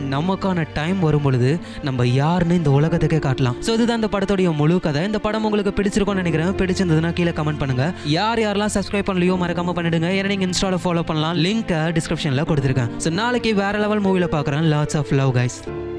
நமக்கான டைம் வரும் பொழுது நம்ம யாருன்னு இந்த உலகத்துக்கே காட்டலாம் ஸோ இதுதான் இந்த படத்துடைய முழு கதை இந்த படம் உங்களுக்கு பிடிச்சிருக்கும்னு நினைக்கிறேன் பிடிச்சிருந்ததுன்னா கீழே கமெண்ட் பண்ணுங்க யார் யாரெல்லாம் சப்ஸ்கிரைப் பண்ணலையோ மறக்காம பண்ணிடுங்க ஏன்னா நீங்க இன்ஸ்டால ஃபாலோ பண்ணலாம் லிங்க் டிஸ்கிரிப்ஷன்ல கொடுத்துருக்கேன் ஸோ நாளைக்கு வேற லெவல் மூவில பார்க்குறேன் லாட்ஸ் ஆஃப் லவ் கைஸ்